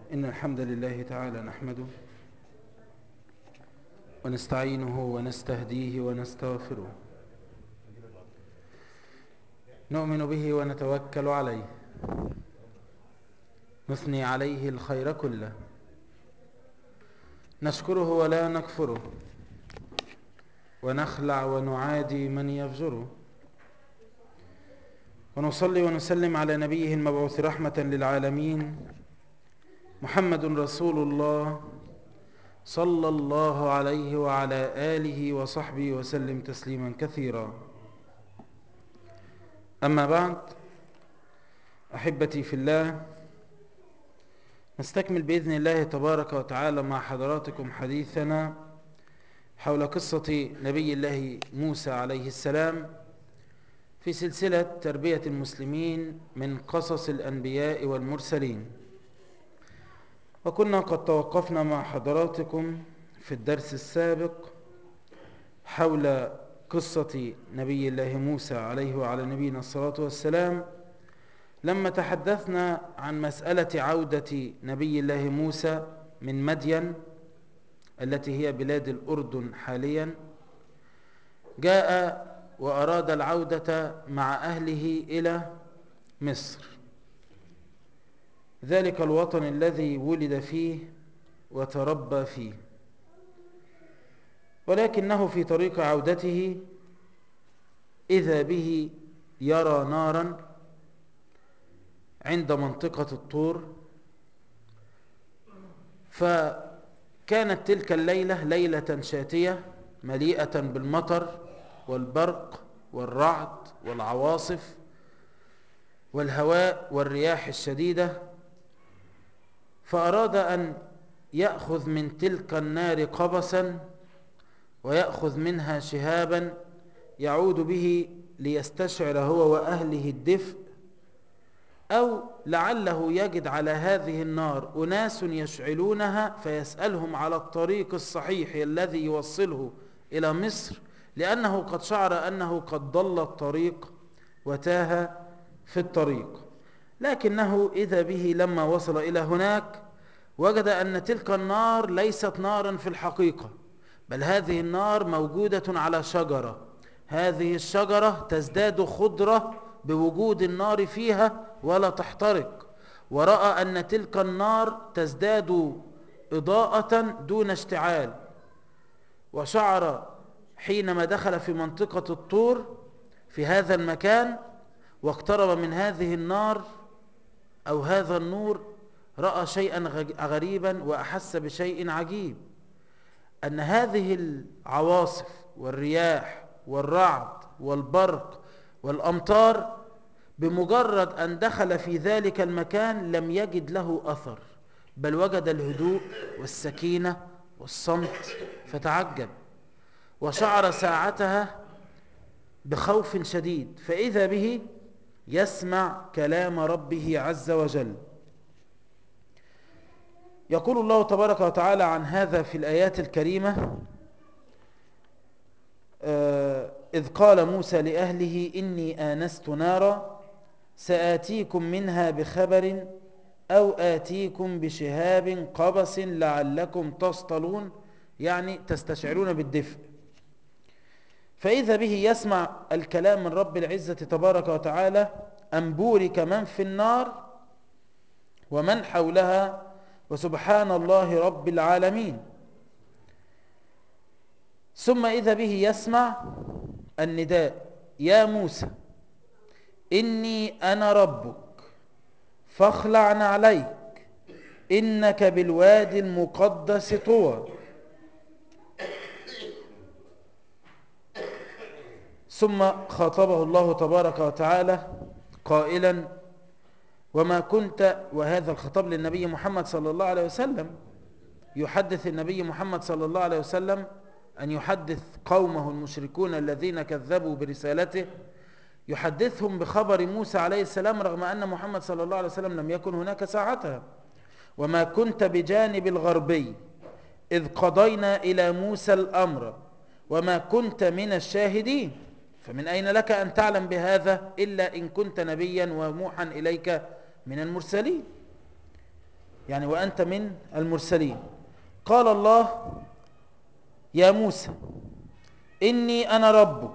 إن الحمد لله تعالى نحمده ونستعينه ونستهديه ونستغفره نؤمن به ونتوكل عليه نثني عليه الخير كله نشكره ولا نكفره ونخلع ونعادي من يفجره ونصلي ونسلم على نبيه المبعوث رحمة للعالمين محمد رسول الله صلى الله عليه وعلى آله وصحبه وسلم تسليما كثيرا أما بعد أحبتي في الله نستكمل بإذن الله تبارك وتعالى مع حضراتكم حديثنا حول قصة نبي الله موسى عليه السلام في سلسلة تربية المسلمين من قصص الأنبياء والمرسلين وكنا قد توقفنا مع حضراتكم في الدرس السابق حول قصة نبي الله موسى عليه وعلى نبينا الصلاة والسلام لما تحدثنا عن مسألة عودة نبي الله موسى من مدين التي هي بلاد الأردن حاليا جاء وأراد العودة مع أهله إلى مصر ذلك الوطن الذي ولد فيه وتربى فيه ولكنه في طريق عودته إذا به يرى نارا عند منطقة الطور فكانت تلك الليلة ليلة شاتية مليئة بالمطر والبرق والرعد والعواصف والهواء والرياح الشديدة فأراد أن يأخذ من تلك النار قبسا ويأخذ منها شهابا يعود به ليستشعر هو وأهله الدفء أو لعله يجد على هذه النار أناس يشعلونها فيسألهم على الطريق الصحيح الذي يوصله إلى مصر لأنه قد شعر أنه قد ضل الطريق وتاه في الطريق لكنه إذا به لما وصل إلى هناك وجد أن تلك النار ليست نارا في الحقيقة بل هذه النار موجودة على شجرة هذه الشجرة تزداد خضرة بوجود النار فيها ولا تحترق ورأى أن تلك النار تزداد إضاءة دون اشتعال وشعر حينما دخل في منطقة الطور في هذا المكان واقترب من هذه النار أو هذا النور رأى شيئا غريبا وأحس بشيء عجيب أن هذه العواصف والرياح والرعد والبرق والأمطار بمجرد أن دخل في ذلك المكان لم يجد له أثر بل وجد الهدوء والسكينة والصمت فتعجب وشعر ساعتها بخوف شديد فإذا به يسمع كلام ربه عز وجل يقول الله تبارك وتعالى عن هذا في الآيات الكريمة إذ قال موسى لأهله إني آنست نارا سآتيكم منها بخبر أو آتيكم بشهاب قبس لعلكم تصطلون يعني تستشعرون بالدفء فإذا به يسمع الكلام من رب العزة تبارك وتعالى أن بورك من في النار ومن حولها وسبحان الله رب العالمين ثم إذا به يسمع النداء يا موسى إني أنا ربك فاخلع عليك إنك بالوادي المقدس طوى ثم خاطبه الله تبارك وتعالى قائلا وما كنت وهذا الخطاب للنبي محمد صلى الله عليه وسلم يحدث النبي محمد صلى الله عليه وسلم أن يحدث قومه المشركون الذين كذبوا برسالته يحدثهم بخبر موسى عليه السلام رغم أن محمد صلى الله عليه وسلم لم يكن هناك ساعتها وما كنت بجانب الغربي إذ قضينا إلى موسى الأمر وما كنت من الشاهدين فمن أين لك أن تعلم بهذا إلا إن كنت نبيا وموحا إليك من المرسلين يعني وأنت من المرسلين قال الله يا موسى إني أنا ربك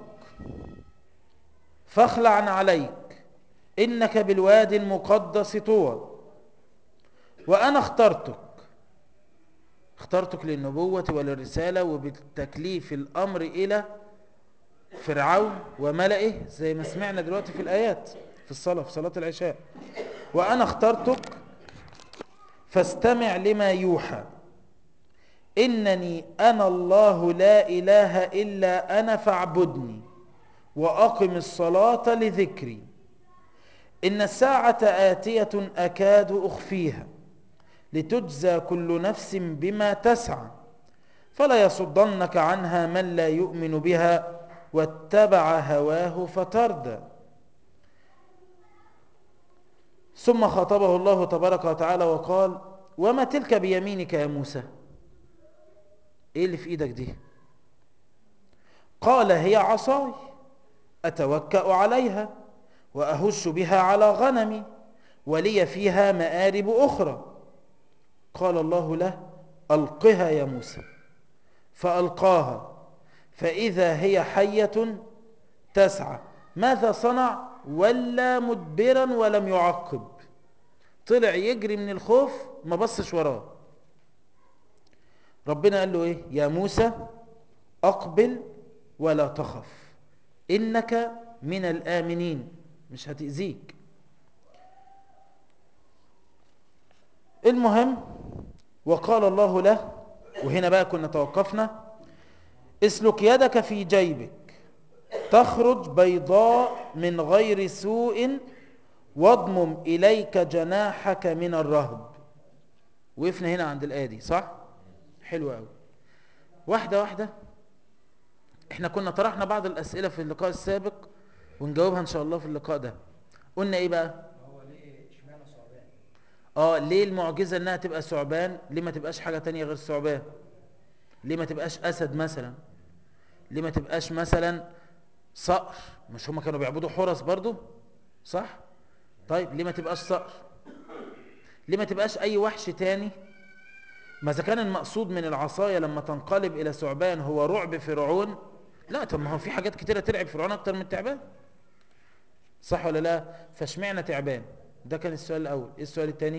فاخلع عليك إنك بالوادي المقدس طوى وأنا اخترتك اخترتك للنبوة وللرسالة وبالتكليف الأمر إلى فرعون وملئه زي ما سمعنا دلوقتي في الآيات في الصلاة في صلاة العشاء وأنا اخترتك فاستمع لما يوحى إنني أنا الله لا إله إلا أنا فاعبدني وأقم الصلاة لذكري إن الساعة آتية أكاد أخفيها لتجزى كل نفس بما تسعى فلا يصدنك عنها من لا يؤمن بها واتبع هواه فتردى ثم خاطبه الله تبارك وتعالى وقال وما تلك بيمينك يا موسى ايه اللي في ايدك دي قال هي عصاي اتوكأ عليها واهش بها على غنمي ولي فيها مآرب اخرى قال الله له القها يا موسى فالقاها فاذا هي حيه تسعى ماذا صنع ولا مدبرا ولم يعقب طلع يجري من الخوف ما بصش وراه ربنا قال له ايه يا موسى اقبل ولا تخف انك من الامنين مش هتأذيك المهم وقال الله له وهنا بقى كنا توقفنا اسلك يدك في جيبك تخرج بيضاء من غير سوء واضمم إليك جناحك من الرهب وقفنا هنا عند الآية دي صح؟ حلو قوي واحدة واحدة احنا كنا طرحنا بعض الأسئلة في اللقاء السابق ونجاوبها إن شاء الله في اللقاء ده قلنا إيه بقى؟ هو ليه اشمعنى ثعبان؟ اه ليه المعجزة انها تبقى ثعبان ليه ما تبقاش حاجة تانية غير ثعبان ليه ما تبقاش اسد مثلا ليه ما تبقاش مثلا صقر مش هما كانوا بيعبدوا حرس برضو صح طيب ليه ما تبقاش صقر ليه ما تبقاش اي وحش تاني ما اذا كان المقصود من العصاية لما تنقلب الى ثعبان هو رعب فرعون لا طب ما هو في حاجات كتيرة ترعب فرعون اكتر من التعبان صح ولا لا فاشمعنى تعبان ده كان السؤال الاول ايه السؤال الثاني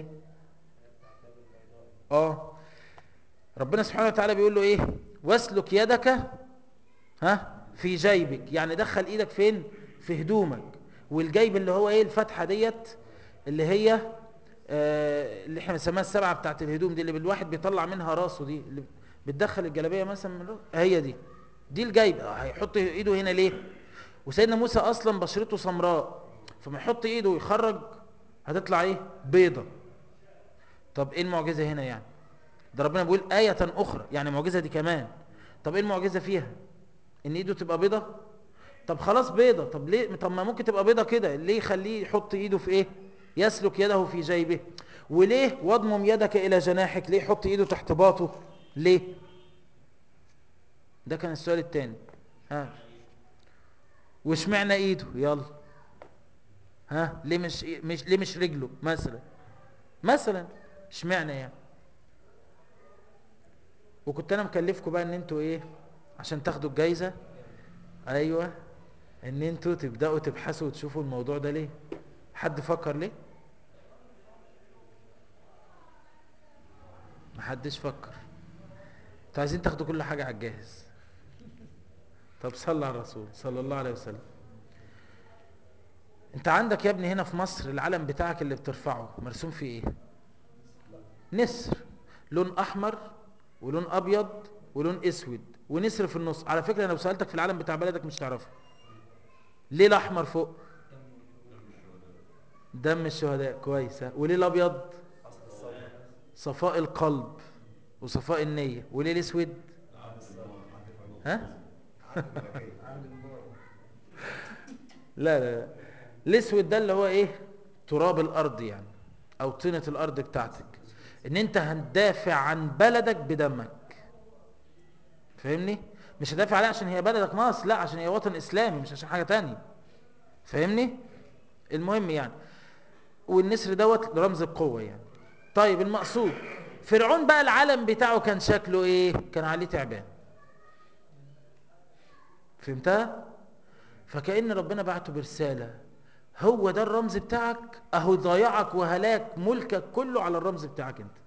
اه ربنا سبحانه وتعالى بيقول له ايه واسلك يدك ها في جيبك يعني دخل ايدك فين في هدومك والجيب اللي هو ايه الفتحه ديت اللي هي آه اللي احنا بنسميها السبعه بتاعت الهدوم دي اللي الواحد بيطلع منها راسه دي اللي بتدخل الجلابيه مثلا من راسه هي دي دي الجيب هيحط ايده هنا ليه وسيدنا موسى اصلا بشرته سمراء فما يحط ايده ويخرج هتطلع ايه بيضة طب ايه المعجزة هنا يعني ده ربنا بيقول آية أخرى يعني معجزة دي كمان طب ايه المعجزة فيها ان ايده تبقى بيضة طب خلاص بيضة طب ليه طب ما ممكن تبقى بيضة كده ليه يخليه يحط ايده في ايه يسلك يده في جيبه وليه واضمم يدك الى جناحك ليه يحط ايده تحت باطه ليه ده كان السؤال الثاني ها واشمعنى ايده يلا ها ليه مش مش ليه مش رجله مثلا مثلا اشمعنى يعني وكنت انا مكلفكم بقى ان انتوا ايه عشان تاخدوا الجايزه ايوه ان انتوا تبداوا تبحثوا وتشوفوا الموضوع ده ليه حد فكر ليه محدش فكر انتوا عايزين تاخدوا كل حاجه على الجاهز طب صلى على الرسول صلى الله عليه وسلم انت عندك يا ابني هنا في مصر العلم بتاعك اللي بترفعه مرسوم فيه ايه نسر لون احمر ولون ابيض ولون اسود ونسر في النص على فكرة انا لو سألتك في العلم بتاع بلدك مش تعرفه ليه الاحمر فوق دم الشهداء كويس ها وليه الابيض صفاء القلب وصفاء النية وليه الاسود ها لا لا لا الاسود ده اللي هو ايه تراب الارض يعني او طينة الارض بتاعتك ان انت هتدافع عن بلدك بدمك فاهمني مش هدافع عليها عشان هي بلدك مصر لا عشان هي وطن اسلامي مش عشان حاجة تانية فاهمني المهم يعني والنسر دوت رمز القوة يعني طيب المقصود فرعون بقى العلم بتاعه كان شكله ايه كان عليه تعبان فهمتها فكأن ربنا بعته برسالة هو ده الرمز بتاعك اهو ضيعك وهلاك ملكك كله على الرمز بتاعك انت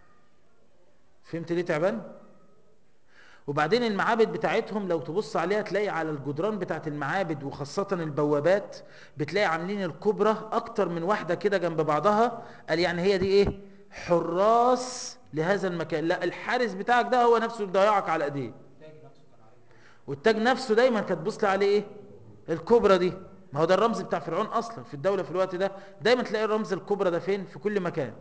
فهمت ليه تعبان وبعدين المعابد بتاعتهم لو تبص عليها تلاقي على الجدران بتاعت المعابد وخاصة البوابات بتلاقي عاملين الكبرى اكتر من واحدة كده جنب بعضها قال يعني هي دي ايه حراس لهذا المكان لا الحارس بتاعك ده هو نفسه اللي ضيعك على ايديه والتاج نفسه دايما كانت تبص عليه ايه الكبرى دي ما هو ده الرمز بتاع فرعون اصلا في الدولة في الوقت ده دايما تلاقي الرمز الكبرى ده فين في كل مكان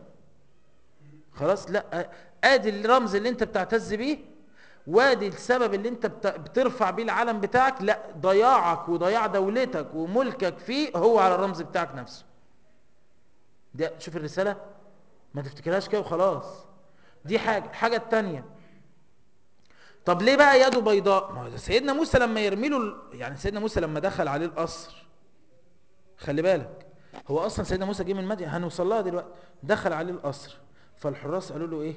خلاص لا ادي الرمز اللي انت بتعتز بيه وادي السبب اللي انت بترفع بيه العلم بتاعك لا ضياعك وضياع دولتك وملكك فيه هو على الرمز بتاعك نفسه ده شوف الرسالة ما تفتكرهاش كده وخلاص دي حاجة الحاجة التانية طب ليه بقى يده بيضاء ما هو سيدنا موسى لما يرمي له يعني سيدنا موسى لما دخل عليه القصر خلي بالك هو اصلا سيدنا موسى جه من مدين هنوصل لها دلوقتي دخل عليه القصر فالحراس قالوا له ايه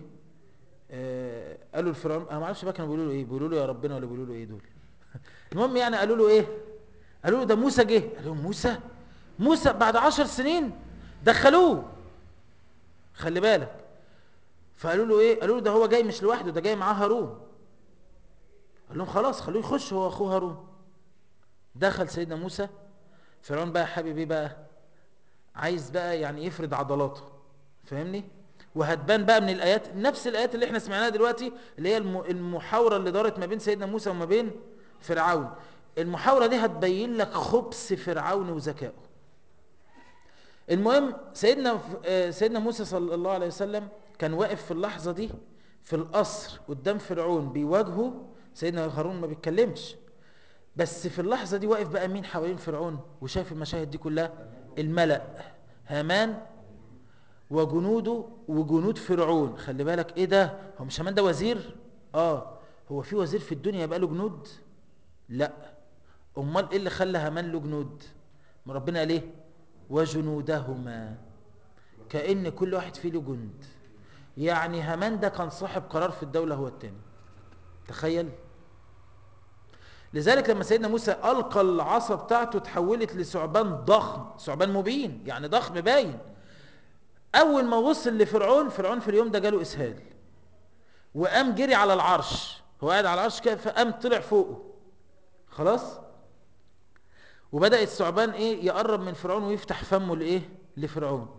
آه قالوا الفرعون انا ما اعرفش بقى كانوا بيقولوا له ايه بيقولوا له يا ربنا ولا بيقولوا له ايه دول المهم يعني قالوا له ايه قالوا له ده موسى جه قال لهم موسى موسى بعد عشر سنين دخلوه خلي بالك فقالوا له ايه قالوا له ده هو جاي مش لوحده ده جاي معاه هارون قال لهم خلاص خلوه يخش هو اخوه هارون دخل سيدنا موسى فرعون بقى حابب ايه بقى عايز بقى يعني يفرد عضلاته فاهمني وهتبان بقى من الايات نفس الايات اللي احنا سمعناها دلوقتي اللي هي المحاوره اللي دارت ما بين سيدنا موسى وما بين فرعون المحاوره دي هتبين لك خبث فرعون وذكائه المهم سيدنا سيدنا موسى صلى الله عليه وسلم كان واقف في اللحظه دي في القصر قدام فرعون بيواجهه سيدنا هارون ما بيتكلمش بس في اللحظه دي واقف بقى مين حوالين فرعون وشايف المشاهد دي كلها الملأ هامان وجنوده وجنود فرعون خلي بالك ايه ده هو مش هامان ده وزير اه هو في وزير في الدنيا يبقى له جنود لا امال ايه اللي خلى هامان له جنود ما ربنا قال ايه وجنودهما كأن كل واحد فيه له جند يعني هامان ده كان صاحب قرار في الدولة هو التاني تخيل لذلك لما سيدنا موسى ألقى العصا بتاعته تحولت لثعبان ضخم ثعبان مبين يعني ضخم باين أول ما وصل لفرعون فرعون في اليوم ده جاله إسهال وقام جري على العرش هو قاعد على العرش كده فقام طلع فوقه خلاص وبدأ الثعبان ايه يقرب من فرعون ويفتح فمه لايه لفرعون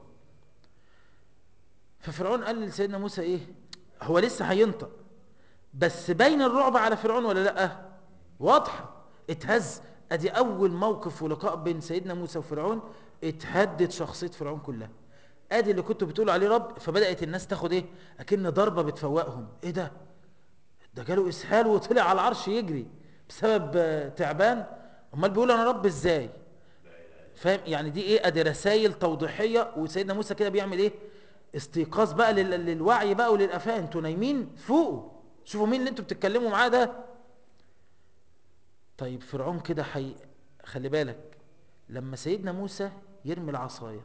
ففرعون قال لسيدنا موسى ايه هو لسه هينطق بس باين الرعب على فرعون ولا لا واضحه اتهز ادي اول موقف ولقاء بين سيدنا موسى وفرعون اتهدت شخصيه فرعون كلها ادي اللي كنتوا بتقولوا عليه رب فبدات الناس تاخد ايه اكن ضربه بتفوقهم ايه ده ده جاله اسهال وطلع على العرش يجري بسبب تعبان امال بيقول انا رب ازاي فاهم يعني دي ايه ادي رسائل توضيحيه وسيدنا موسى كده بيعمل ايه استيقاظ بقى لل... للوعي بقى وللافهام انتوا نايمين فوقوا شوفوا مين اللي انتوا بتتكلموا معاه ده طيب فرعون كده حي... خلي بالك لما سيدنا موسى يرمي العصايه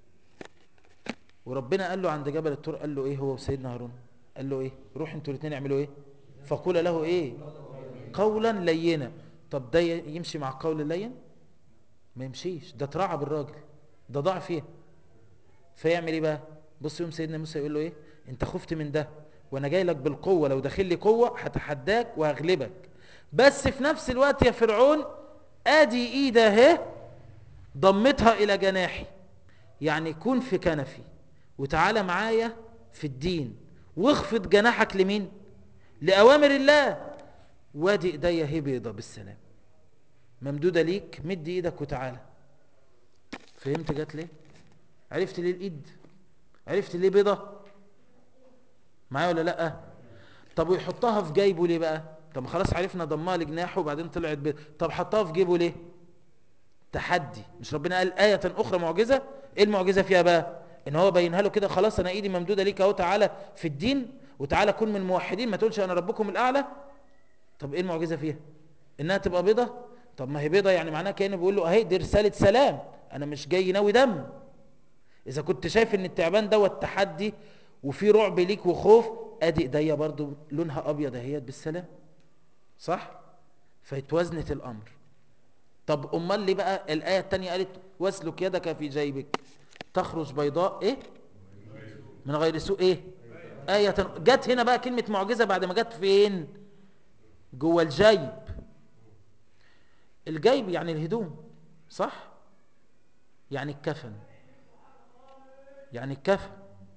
وربنا قال له عند جبل الطور قال له ايه هو وسيدنا هارون قال له ايه روح انتوا الاثنين اعملوا ايه فقول له ايه قولا لينا طب ده يمشي مع قول اللين ما يمشيش ده ترعب الراجل ده ضاع فيها فيعمل ايه بقى بص يوم سيدنا موسى يقول له ايه انت خفت من ده وانا جاي لك بالقوه لو داخل لي قوه هتحداك وهغلبك بس في نفس الوقت يا فرعون ادي ايده اهي ضمتها الى جناحي يعني كون في كنفي وتعالى معايا في الدين واخفض جناحك لمين لاوامر الله وادي ايديا هي بيضه بالسلام ممدوده ليك مد ايدك وتعالى فهمت جت ليه عرفت ليه الايد عرفت ليه بيضه معايا ولا لا طب ويحطها في جيبه ليه بقى طب ما خلاص عرفنا ضمها لجناحه وبعدين طلعت بيضه طب حطها في جيبه ليه تحدي مش ربنا قال آية أخرى معجزة إيه المعجزة فيها بقى إن هو بينها له كده خلاص أنا إيدي ممدودة ليك أهو تعالى في الدين وتعالى كن من الموحدين ما تقولش أنا ربكم الأعلى طب إيه المعجزة فيها إنها تبقى بيضة طب ما هي بيضة يعني معناها كأنه بيقول له أهي دي رسالة سلام أنا مش جاي ناوي دم إذا كنت شايف إن التعبان دوت تحدي وفي رعب ليك وخوف ادي ايديا برضو لونها ابيض اهيت بالسلام صح فاتوزنت الامر طب امال ليه بقى الايه الثانيه قالت واسلك يدك في جيبك تخرج بيضاء ايه من غير سوء ايه آية جت هنا بقى كلمة معجزة بعد ما جت فين جوه الجيب الجيب يعني الهدوم صح يعني الكفن يعني الكفن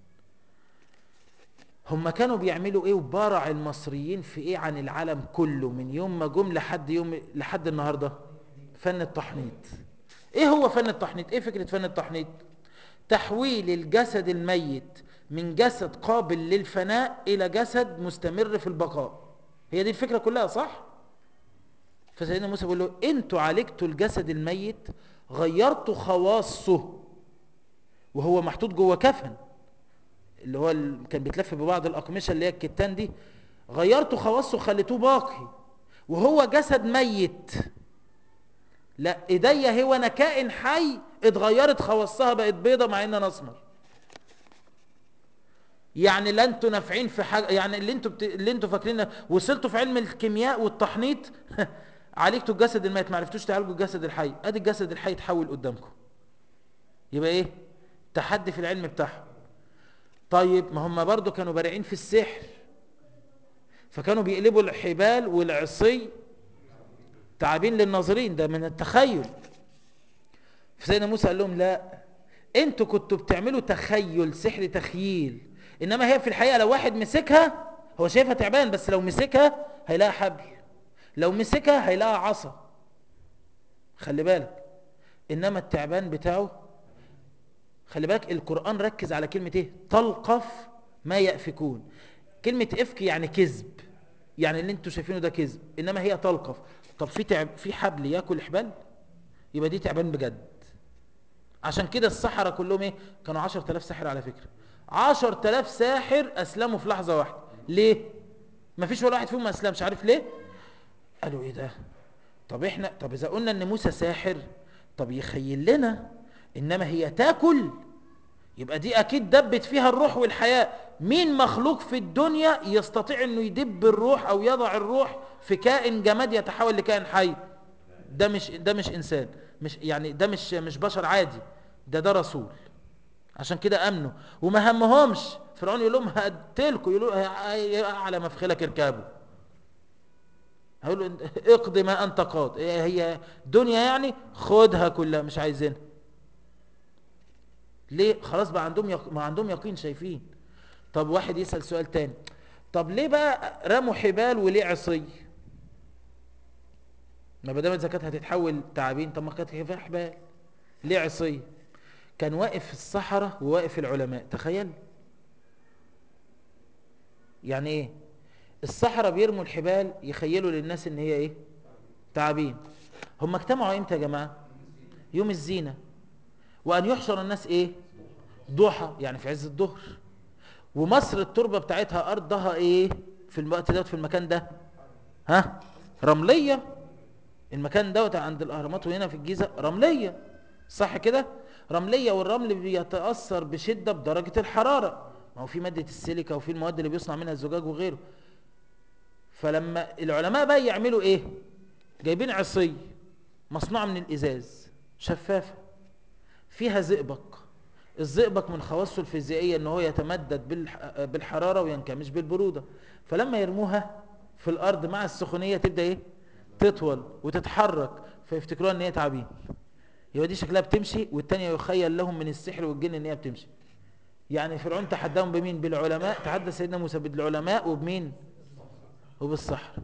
هم كانوا بيعملوا ايه وبارع المصريين في ايه عن العالم كله من يوم ما جم لحد يوم لحد النهارده فن التحنيط ايه هو فن التحنيط ايه فكرة فن التحنيط تحويل الجسد الميت من جسد قابل للفناء الى جسد مستمر في البقاء هي دي الفكرة كلها صح فسيدنا موسى بيقول له انتوا عالجتوا الجسد الميت غيرتوا خواصه وهو محطوط جوه كفن اللي هو ال- كان بيتلف ببعض الأقمشة اللي هي الكتان دي غيرتوا خواصه خليتوه باقي وهو جسد ميت لا ايديا هو انا كائن حي اتغيرت خواصها بقت بيضة مع ان انا اسمر يعني لا انتوا نافعين في حاجه يعني اللي انتوا بت... اللي انتوا فاكرين وصلتوا في علم الكيمياء والتحنيط عالجتوا الجسد الميت ما عرفتوش تعالجوا الجسد الحي ادي الجسد الحي اتحول قدامكم يبقى ايه تحدي في العلم بتاعهم طيب ما هم برضو كانوا بارعين في السحر فكانوا بيقلبوا الحبال والعصي تعابين للناظرين ده من التخيل فسيدنا موسى قال لهم لا انتوا كنتوا بتعملوا تخيل سحر تخييل انما هي في الحقيقه لو واحد مسكها هو شايفها تعبان بس لو مسكها هيلاقي حبل لو مسكها هيلاقي عصا خلي بالك انما التعبان بتاعه خلي بالك القرآن ركز على كلمة ايه تلقف ما يأفكون كلمة افك يعني كذب يعني اللي انتوا شايفينه ده كذب انما هي تلقف طب في تعب في حبل ياكل حبال يبقى دي تعبان بجد عشان كده السحرة كلهم ايه كانوا 10000 ساحر على فكرة 10000 ساحر اسلموا في لحظة واحدة ليه مفيش ولا واحد فيهم ما اسلمش عارف ليه قالوا ايه ده طب احنا طب اذا قلنا ان موسى ساحر طب يخيل لنا انما هي تاكل يبقى دي اكيد دبت فيها الروح والحياة مين مخلوق في الدنيا يستطيع انه يدب الروح او يضع الروح في كائن جماد يتحول لكائن حي ده مش ده مش انسان مش يعني ده مش مش بشر عادي ده ده رسول عشان كده امنوا وما همهمش فرعون يقول لهم هقتلكم يقولوا على مفخلك اركبوا هيقول له اقضي ما انت قاض هي دنيا يعني خدها كلها مش عايزينها ليه خلاص بقى عندهم يق... ما عندهم يقين شايفين طب واحد يسأل سؤال تاني طب ليه بقى رموا حبال وليه عصي ما بدام اذا كانت هتتحول تعابين طب ما كانت فيها حبال ليه عصي كان واقف في الصحراء وواقف العلماء تخيل يعني ايه الصحراء بيرموا الحبال يخيلوا للناس ان هي ايه تعابين هم اجتمعوا امتى يا جماعه يوم الزينه وأن يحشر الناس إيه ضحى يعني في عز الظهر ومصر التربة بتاعتها أرضها إيه في الوقت دوت في المكان ده ها رملية المكان دوت عند الأهرامات وهنا في الجيزة رملية صح كده رملية والرمل بيتأثر بشدة بدرجة الحرارة ما هو في مادة السيليكا وفي المواد اللي بيصنع منها الزجاج وغيره فلما العلماء بقى يعملوا ايه جايبين عصي مصنوعة من الإزاز شفافة فيها زئبق الزئبق من خواصه الفيزيائية ان هو يتمدد بالحرارة وينكمش بالبرودة فلما يرموها في الارض مع السخونية تبدأ ايه تطول وتتحرك فيفتكروها ان هي تعابين يبقى دي شكلها بتمشي والتانية يخيل لهم من السحر والجن ان هي بتمشي يعني فرعون تحداهم بمين بالعلماء تحدى سيدنا موسى بالعلماء وبمين وبالسحر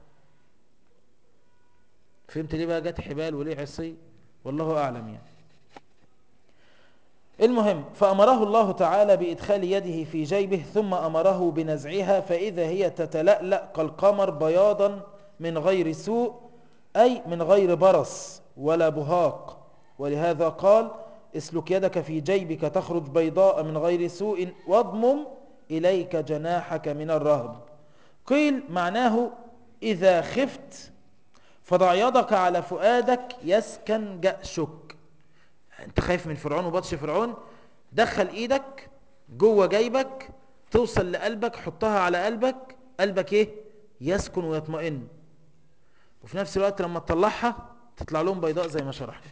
فهمت ليه بقى جت حبال وليه عصي والله اعلم يعني المهم فأمره الله تعالى بإدخال يده في جيبه ثم أمره بنزعها فإذا هي تتلألأ كالقمر بياضا من غير سوء أي من غير برص ولا بهاق ولهذا قال اسلك يدك في جيبك تخرج بيضاء من غير سوء واضمم إليك جناحك من الرهب قيل معناه إذا خفت فضع يدك على فؤادك يسكن جأشك انت خايف من فرعون وبطش فرعون دخل ايدك جوه جيبك توصل لقلبك حطها على قلبك قلبك ايه يسكن ويطمئن وفي نفس الوقت لما تطلعها تطلع لهم بيضاء زي ما شرحنا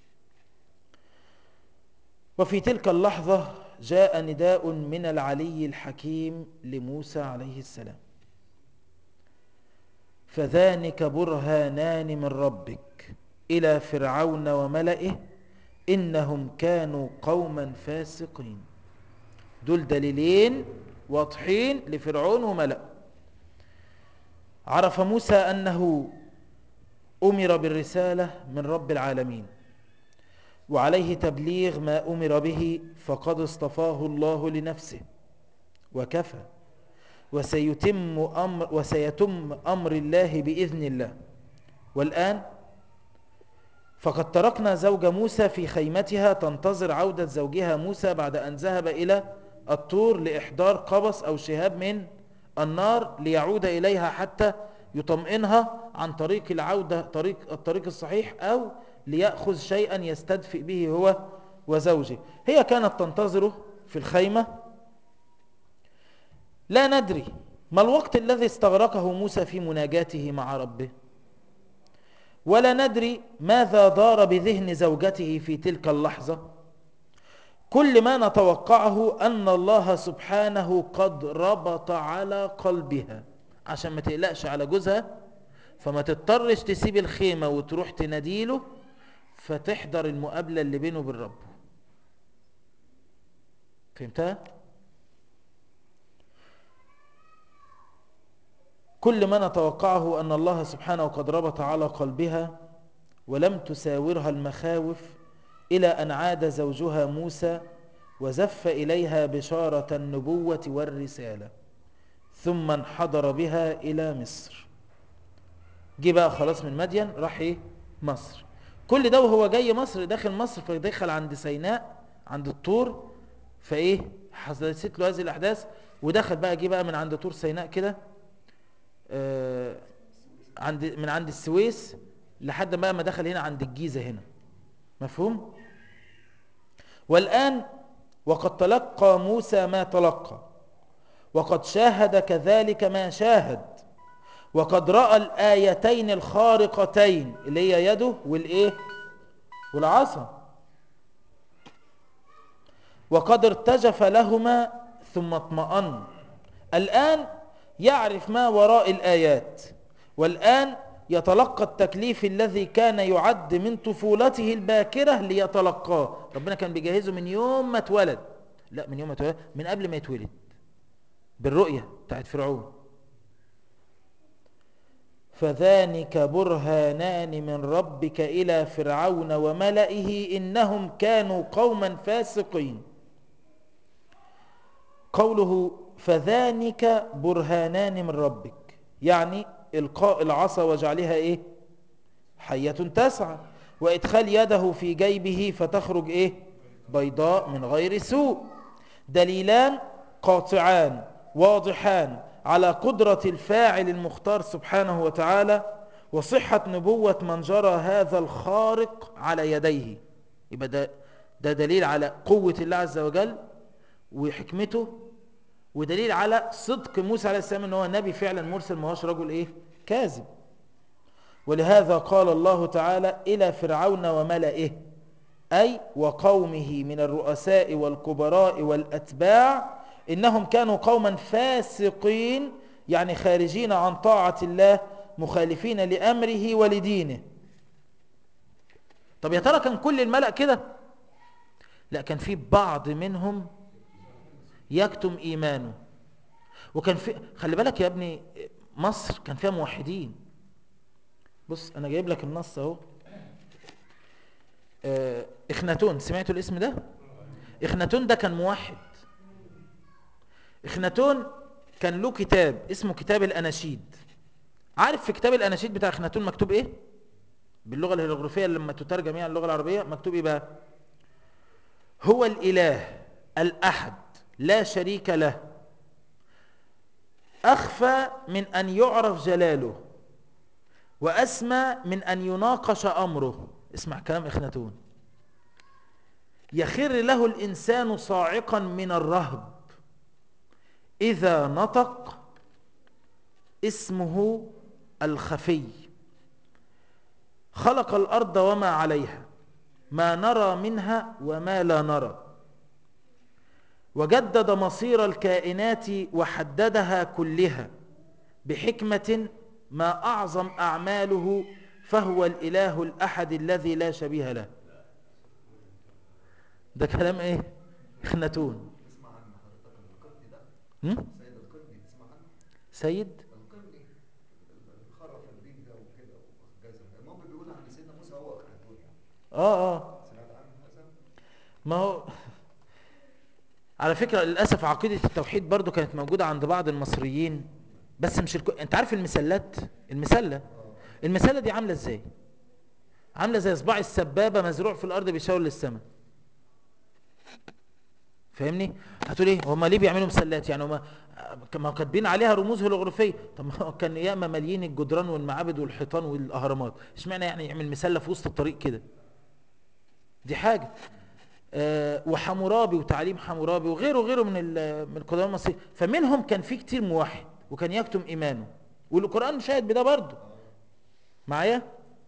وفي تلك اللحظة جاء نداء من العلي الحكيم لموسى عليه السلام فذانك برهانان من ربك إلى فرعون وملئه إنهم كانوا قوما فاسقين دول دليلين واضحين لفرعون وملئه عرف موسى أنه أمر بالرسالة من رب العالمين وعليه تبليغ ما أمر به فقد اصطفاه الله لنفسه وكفى وسيتم أمر, وسيتم أمر الله بإذن الله والآن فقد تركنا زوج موسى في خيمتها تنتظر عودة زوجها موسى بعد أن ذهب إلى الطور لإحضار قبس أو شهاب من النار ليعود إليها حتى يطمئنها عن طريق العودة طريق الطريق الصحيح أو ليأخذ شيئا يستدفئ به هو وزوجه هي كانت تنتظره في الخيمة لا ندري ما الوقت الذي استغرقه موسى في مناجاته مع ربه ولا ندري ماذا دار بذهن زوجته في تلك اللحظة كل ما نتوقعه أن الله سبحانه قد ربط على قلبها عشان ما تقلقش على جوزها فما تضطرش تسيب الخيمة وتروح تناديله فتحضر المقابلة اللي بينه وبين ربه فهمتها؟ كل ما نتوقعه أن الله سبحانه قد ربط على قلبها ولم تساورها المخاوف إلى أن عاد زوجها موسى وزف إليها بشارة النبوة والرسالة ثم انحدر بها إلى مصر جه بقى خلاص من مدين راح إيه مصر كل ده وهو جاي مصر داخل مصر فدخل عند سيناء عند الطور فإيه حدثت له هذه الأحداث ودخل بقى جه بقى من عند طور سيناء كده آه عند من عند السويس لحد بقى ما دخل هنا عند الجيزة هنا مفهوم والآن وقد تلقى موسى ما تلقى وقد شاهد كذلك ما شاهد وقد رأى الآيتين الخارقتين اللي هي يده والإيه والعصا وقد ارتجف لهما ثم اطمأن الآن يعرف ما وراء الآيات والآن يتلقى التكليف الذي كان يعد من طفولته الباكرة ليتلقاه ربنا كان بيجهزه من يوم ما اتولد لا من يوم ما اتولد من قبل ما يتولد بالرؤية بتاعت فرعون فذلك برهانان من ربك إلى فرعون وملئه إنهم كانوا قوما فاسقين قوله فذلك برهانان من ربك يعني إلقاء العصا وجعلها إيه حية تسعى وإدخال يده في جيبه فتخرج إيه بيضاء من غير سوء دليلان قاطعان واضحان على قدرة الفاعل المختار سبحانه وتعالى وصحة نبوة من جرى هذا الخارق على يديه يبقى ده, ده دليل على قوة الله عز وجل وحكمته ودليل على صدق موسى عليه السلام ان هو نبي فعلا مرسل ما هوش رجل ايه كاذب ولهذا قال الله تعالى الى فرعون وملئه اي وقومه من الرؤساء والكبراء والاتباع انهم كانوا قوما فاسقين يعني خارجين عن طاعة الله مخالفين لامره ولدينه طب يا ترى كان كل الملأ كده لا كان في بعض منهم يكتم إيمانه وكان في خلي بالك يا ابني مصر كان فيها موحدين بص أنا جايب لك النص أهو آه، إخناتون سمعتوا الاسم ده إخناتون ده كان موحد إخناتون كان له كتاب اسمه كتاب الأناشيد عارف في كتاب الأناشيد بتاع إخناتون مكتوب إيه باللغة الهيروغليفية لما تترجم يعني اللغة العربية مكتوب إيه بقى هو الإله الأحد لا شريك له أخفى من أن يعرف جلاله وأسمى من أن يناقش أمره اسمع كلام إخناتون يخر له الإنسان صاعقا من الرهب إذا نطق اسمه الخفي خلق الأرض وما عليها ما نرى منها وما لا نرى وجدد مصير الكائنات وحددها كلها بحكمة ما أعظم أعماله فهو الإله الأحد الذي لا شبيه له ده كلام ايه خنتون تسمع عنه حضرتك القبطي ده هم؟ سيد القبطي تسمع عنه سيد القبطي اللي خرف الريف ده وكده وجزم المهم بيقول عن سيدنا موسى هو اخناتون يعني اه اه سمعت عنه هذا ما هو على فكرة للأسف عقيدة التوحيد برضو كانت موجودة عند بعض المصريين بس مش الكو... انت عارف المسلات المسلة المسلة دي عاملة ازاي عاملة زي صباع السبابة مزروع في الأرض بيشاور للسماء فاهمني هتقول ايه هما ليه بيعملوا مسلات يعني هما ما كاتبين عليها رموز هيروغليفيه طب ما هو كان ياما ماليين الجدران والمعابد والحيطان والاهرامات اشمعنى يعني يعمل مسله في وسط الطريق كده دي حاجه آه وحمورابي وتعليم حمورابي وغيره وغيره من ال- من القدماء المصريين فمنهم كان في كتير موحد وكان يكتم ايمانه والقران شاهد بده برضه معايا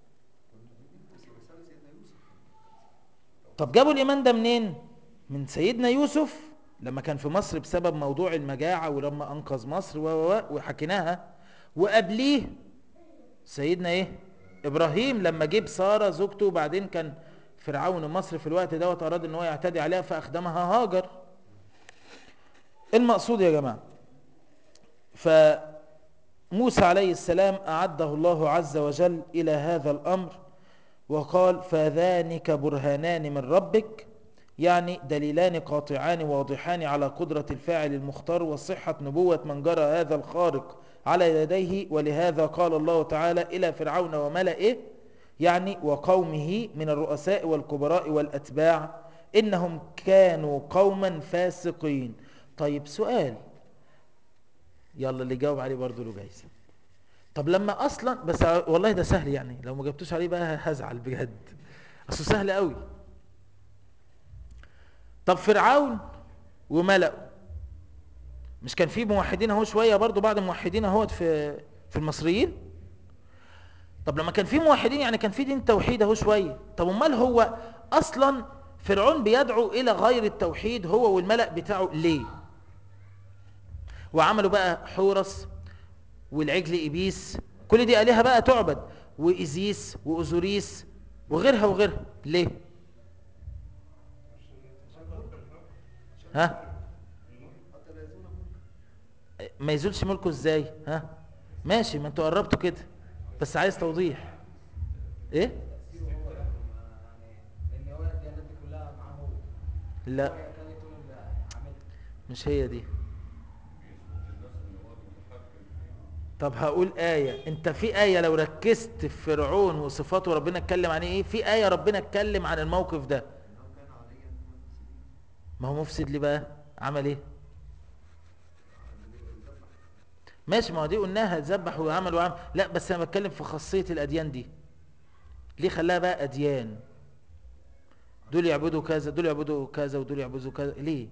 رسالة سيدنا يوسف طب جابوا الإيمان ده منين؟ من سيدنا يوسف لما كان في مصر بسبب موضوع المجاعة ولما أنقذ مصر و و و وحكيناها وقبليه سيدنا إيه؟ إبراهيم لما جيب سارة زوجته وبعدين كان فرعون مصر في الوقت دوت أراد إن هو يعتدي عليها فأخدمها هاجر المقصود يا جماعة فموسى عليه السلام أعده الله عز وجل إلى هذا الأمر وقال فذانك برهانان من ربك يعني دليلان قاطعان واضحان على قدرة الفاعل المختار وصحة نبوة من جرى هذا الخارق على يديه ولهذا قال الله تعالى إلى فرعون وملئه يعني وقومه من الرؤساء والكبراء والأتباع إنهم كانوا قوما فاسقين طيب سؤال يلا اللي جاوب عليه برضو له جايزة طب لما اصلا بس والله ده سهل يعني لو ما جبتوش عليه بقى هزعل بجد اصله سهل قوي طب فرعون وملأه مش كان في موحدين اهو شويه برضو بعض الموحدين اهوت في في المصريين طب لما كان في موحدين يعني كان في دين توحيد اهو شويه طب امال هو اصلا فرعون بيدعو الى غير التوحيد هو والملأ بتاعه ليه وعملوا بقى حورس والعجل إبيس كل دي آلهة بقى تعبد وإزيس وأزوريس وغيرها وغيرها ليه ها حتى لا يزول ملك ما يزولش ملكه ازاي ها ماشي ما انتوا قربتوا كده بس عايز توضيح ايه تأثيره هو يعني لأن هو الديانات دي كلها معاه هو لا هو كان يكون اللي عاملها مش هي دي طب هقول آية انت في آية لو ركزت في فرعون وصفاته ربنا اتكلم عن ايه في آية ربنا اتكلم عن الموقف ده انه كان عليا من المفسدين ما هو مفسد ليه بقى عمل ايه ماشي ما هو دي قلناها ذبح وعمل وعمل لا بس انا بتكلم في خاصية الاديان دي ليه خلاها بقى اديان دول يعبدوا كذا دول يعبدوا كذا ودول يعبدوا كذا ليه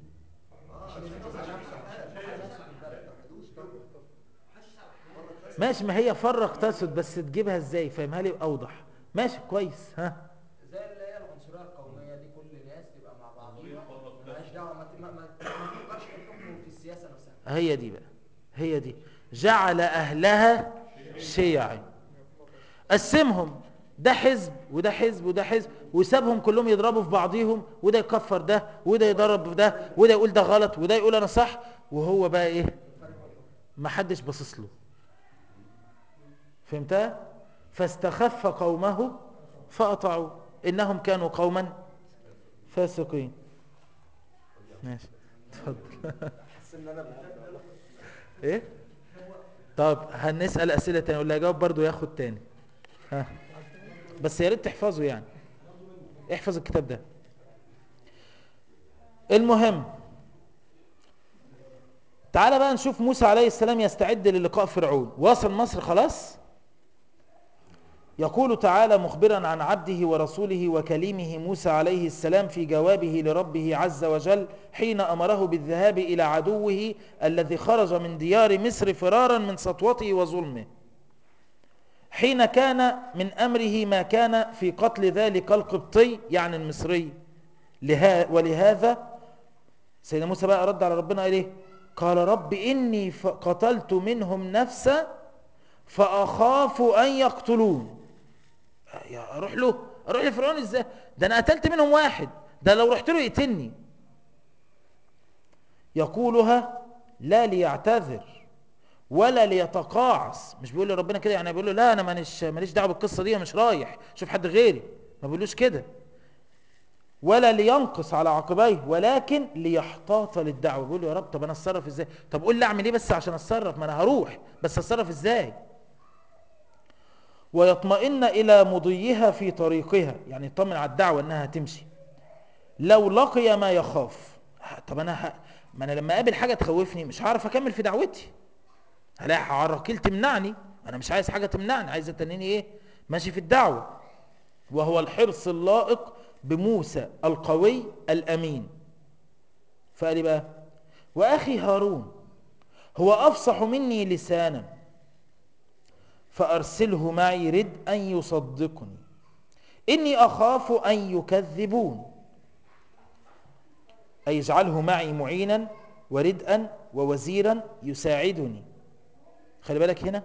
ماشي ما هي فرق تسد بس تجيبها ازاي فاهمها لي اوضح ماشي كويس ها زي اللي هي العنصريه القوميه دي كل ناس تبقى مع بعضيها مالهاش دعوه ما ت- ما ما ما تفكرش في الحكم في السياسه نفسها هي دي بقى هي دي جعل اهلها شيعا قسمهم ده حزب وده حزب وده حزب وسابهم كلهم يضربوا في بعضيهم وده يكفر ده وده يضرب في ده وده يقول ده غلط وده يقول انا صح وهو بقى ايه ما حدش باصص له فهمتها فاستخف قومه فأطعوا إنهم كانوا قوما فاسقين ماشي اتفضل حاسس ان انا بقول ايه طب هنسأل أسئلة تاني واللي هيجاوب برضو ياخد تاني ها بس يا ريت تحفظه يعني احفظ الكتاب ده المهم تعال بقى نشوف موسى عليه السلام يستعد للقاء فرعون وصل مصر خلاص يقول تعالى مخبرا عن عبده ورسوله وكليمه موسى عليه السلام في جوابه لربه عز وجل حين أمره بالذهاب إلى عدوه الذي خرج من ديار مصر فرارا من سطوته وظلمه حين كان من أمره ما كان في قتل ذلك القبطي يعني المصري لها ولهذا سيدنا موسى بقى رد على ربنا قال ايه قال رب إني ف- قتلت منهم نفسا فأخاف أن يقتلون يا اروح له اروح لفرعون ازاي ده انا قتلت منهم واحد ده لو رحت له يقتلني يقولها لا ليعتذر ولا ليتقاعس مش بيقول لربنا كده يعني بيقول له لا انا ماليش ماليش دعوه بالقصه دي أنا مش رايح شوف حد غيري ما بيقولوش كده ولا لينقص على عقبيه ولكن ليحتاط للدعوه بيقول له يا رب طب انا اتصرف ازاي طب قول لي اعمل ايه بس عشان اتصرف ما انا هروح بس اتصرف ازاي ويطمئن إلى مضيها في طريقها يعني يطمن على الدعوة أنها تمشي لو لقي ما يخاف طب أنا ه... ما أنا لما أقابل حاجة تخوفني مش هعرف أكمل في دعوتي هلاقي عراقيل تمنعني أنا مش عايز حاجة تمنعني عايز تنيني إيه ماشي في الدعوة وهو الحرص اللائق بموسى القوي الأمين فقال لي بقى وأخي هارون هو أفصح مني لسانا فأرسله معي رد أن يصدقني إني أخاف أن يكذبون أي اجعله معي معينا وردءا ووزيرا يساعدني خلي بالك هنا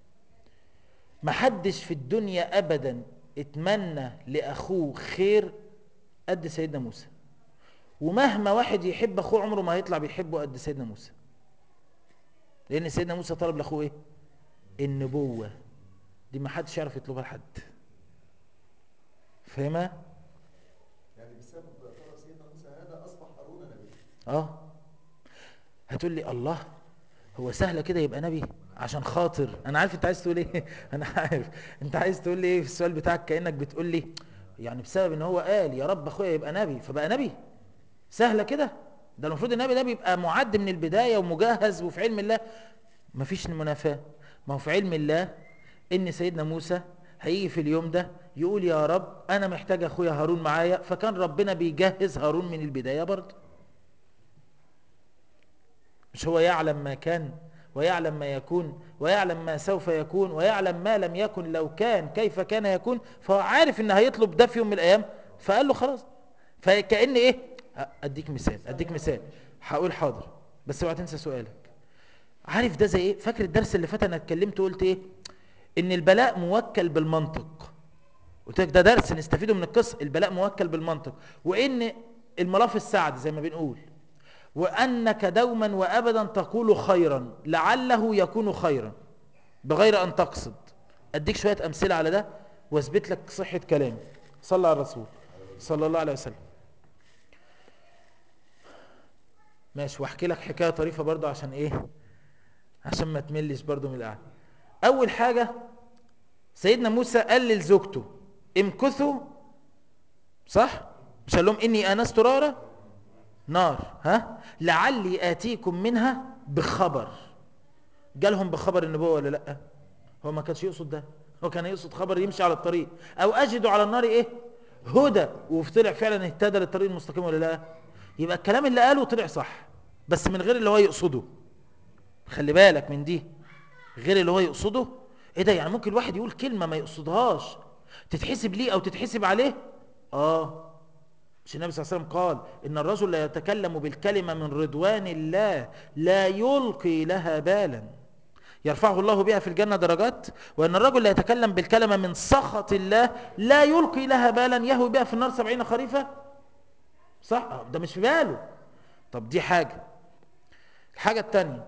محدش في الدنيا أبدا اتمنى لأخوه خير قد سيدنا موسى ومهما واحد يحب أخوه عمره ما هيطلع بيحبه قد سيدنا موسى لأن سيدنا موسى طلب لأخوه إيه النبوة دي ما حدش يعرف يطلبها لحد فاهمها يعني بسبب طلب سيدنا موسى هذا اصبح هارون نبي اه هتقول لي الله هو سهله كده يبقى نبي عشان خاطر انا عارف انت عايز تقول ايه انا عارف انت عايز تقول لي ايه في السؤال بتاعك كانك بتقول لي يعني بسبب ان هو قال يا رب اخويا يبقى نبي فبقى نبي سهله كده ده المفروض النبي ده بيبقى معد من البدايه ومجهز وفي علم الله مفيش منافاه ما هو في علم الله ان سيدنا موسى هيجي في اليوم ده يقول يا رب انا محتاج اخويا هارون معايا فكان ربنا بيجهز هارون من البدايه برضه مش هو يعلم ما كان ويعلم ما يكون ويعلم ما سوف يكون ويعلم ما لم يكن لو كان كيف كان يكون فهو عارف ان هيطلب ده في يوم من الايام فقال له خلاص فكأن ايه اديك مثال اديك مثال هقول حاضر بس اوعى تنسى سؤالك عارف ده زي ايه فاكر الدرس اللي فات انا اتكلمت وقلت ايه ان البلاء موكل بالمنطق قلت لك ده درس نستفيده من القصه البلاء موكل بالمنطق وان الملاف السعد زي ما بنقول وانك دوما وابدا تقول خيرا لعله يكون خيرا بغير ان تقصد اديك شويه امثله على ده واثبت لك صحه كلامي صلى على الرسول صلى الله عليه وسلم ماشي واحكي لك حكايه طريفه برضو عشان ايه عشان ما تملش برضو من القعده اول حاجه سيدنا موسى قال لزوجته امكثوا صح مش قال لهم اني انست نارا نار ها لعلي اتيكم منها بخبر جالهم بخبر النبوه ولا لا هو ما كانش يقصد ده هو كان يقصد خبر يمشي على الطريق او اجد على النار ايه هدى وطلع فعلا اهتدى للطريق المستقيم ولا لا يبقى الكلام اللي قاله طلع صح بس من غير اللي هو يقصده خلي بالك من دي غير اللي هو يقصده ايه ده يعني ممكن الواحد يقول كلمة ما يقصدهاش تتحسب ليه او تتحسب عليه اه مش النبي صلى الله عليه وسلم قال ان الرجل لا يتكلم بالكلمة من رضوان الله لا يلقي لها بالا يرفعه الله بها في الجنة درجات وان الرجل لا يتكلم بالكلمة من سخط الله لا يلقي لها بالا يهوي بها في النار سبعين خريفة صح آه، ده مش في باله طب دي حاجة الحاجة التانية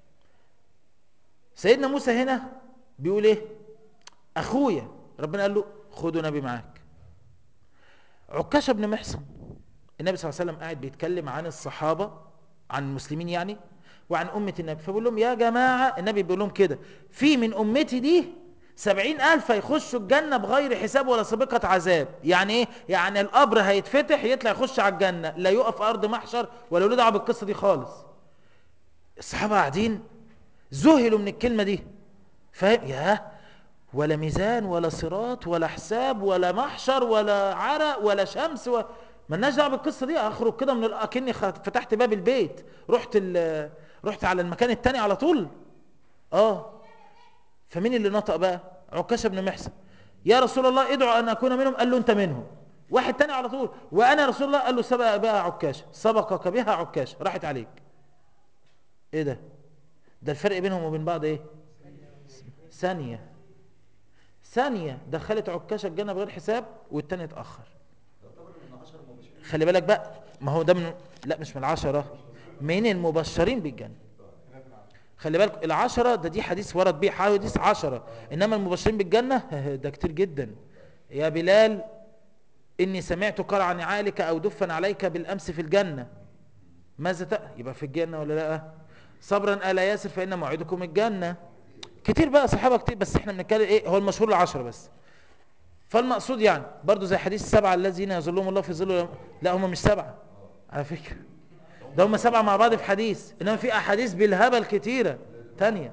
سيدنا موسى هنا بيقول ايه اخويا ربنا قال له خدوا نبي معاك عكاشة بن محصن النبي صلى الله عليه وسلم قاعد بيتكلم عن الصحابة عن المسلمين يعني وعن أمة النبي فبيقول لهم يا جماعة النبي بيقول لهم كده في من أمتي دي سبعين ألف هيخشوا الجنة بغير حساب ولا سابقة عذاب يعني إيه؟ يعني القبر هيتفتح يطلع يخش على الجنة لا يقف أرض محشر ولا له دعوة بالقصة دي خالص الصحابة قاعدين ذهلوا من الكلمة دي فاهم يا ولا ميزان ولا صراط ولا حساب ولا محشر ولا عرق ولا شمس و... مالناش دعوه بالقصه دي اخرج كده من ال- اكني خ- فتحت باب البيت رحت ال... رحت على المكان التاني على طول اه فمين اللي نطق بقى عكاشة بن محسن يا رسول الله ادعو ان اكون منهم قال له انت منهم واحد تاني على طول وانا رسول الله قال له سبق بها عكاشة سبقك بها عكاشة راحت عليك ايه ده ده الفرق بينهم وبين بعض ايه ثانية ثانية دخلت عكاشة الجنة بغير حساب والتاني اتأخر يعتبر من 10 مباشرين خلي بالك بقى ما هو ده من لا مش من العشرة من المبشرين بالجنة خلي بالك العشرة ده دي حديث ورد بيه حديث عشرة إنما المبشرين بالجنة ده كتير جدا يا بلال إني سمعت قرع نعالك أو دفا عليك بالأمس في الجنة ماذا تأ يبقى في الجنة ولا لا صبرا آل ياسر فإن موعدكم الجنة كتير بقى صحابة كتير بس احنا بنتكلم ايه هو المشهور العشرة بس فالمقصود يعني برضو زي حديث السبعة الذين يظلهم الله في ظله لا هم مش سبعة على فكرة ده هم سبعة مع بعض في حديث انما في احاديث بالهبل كتيرة تانية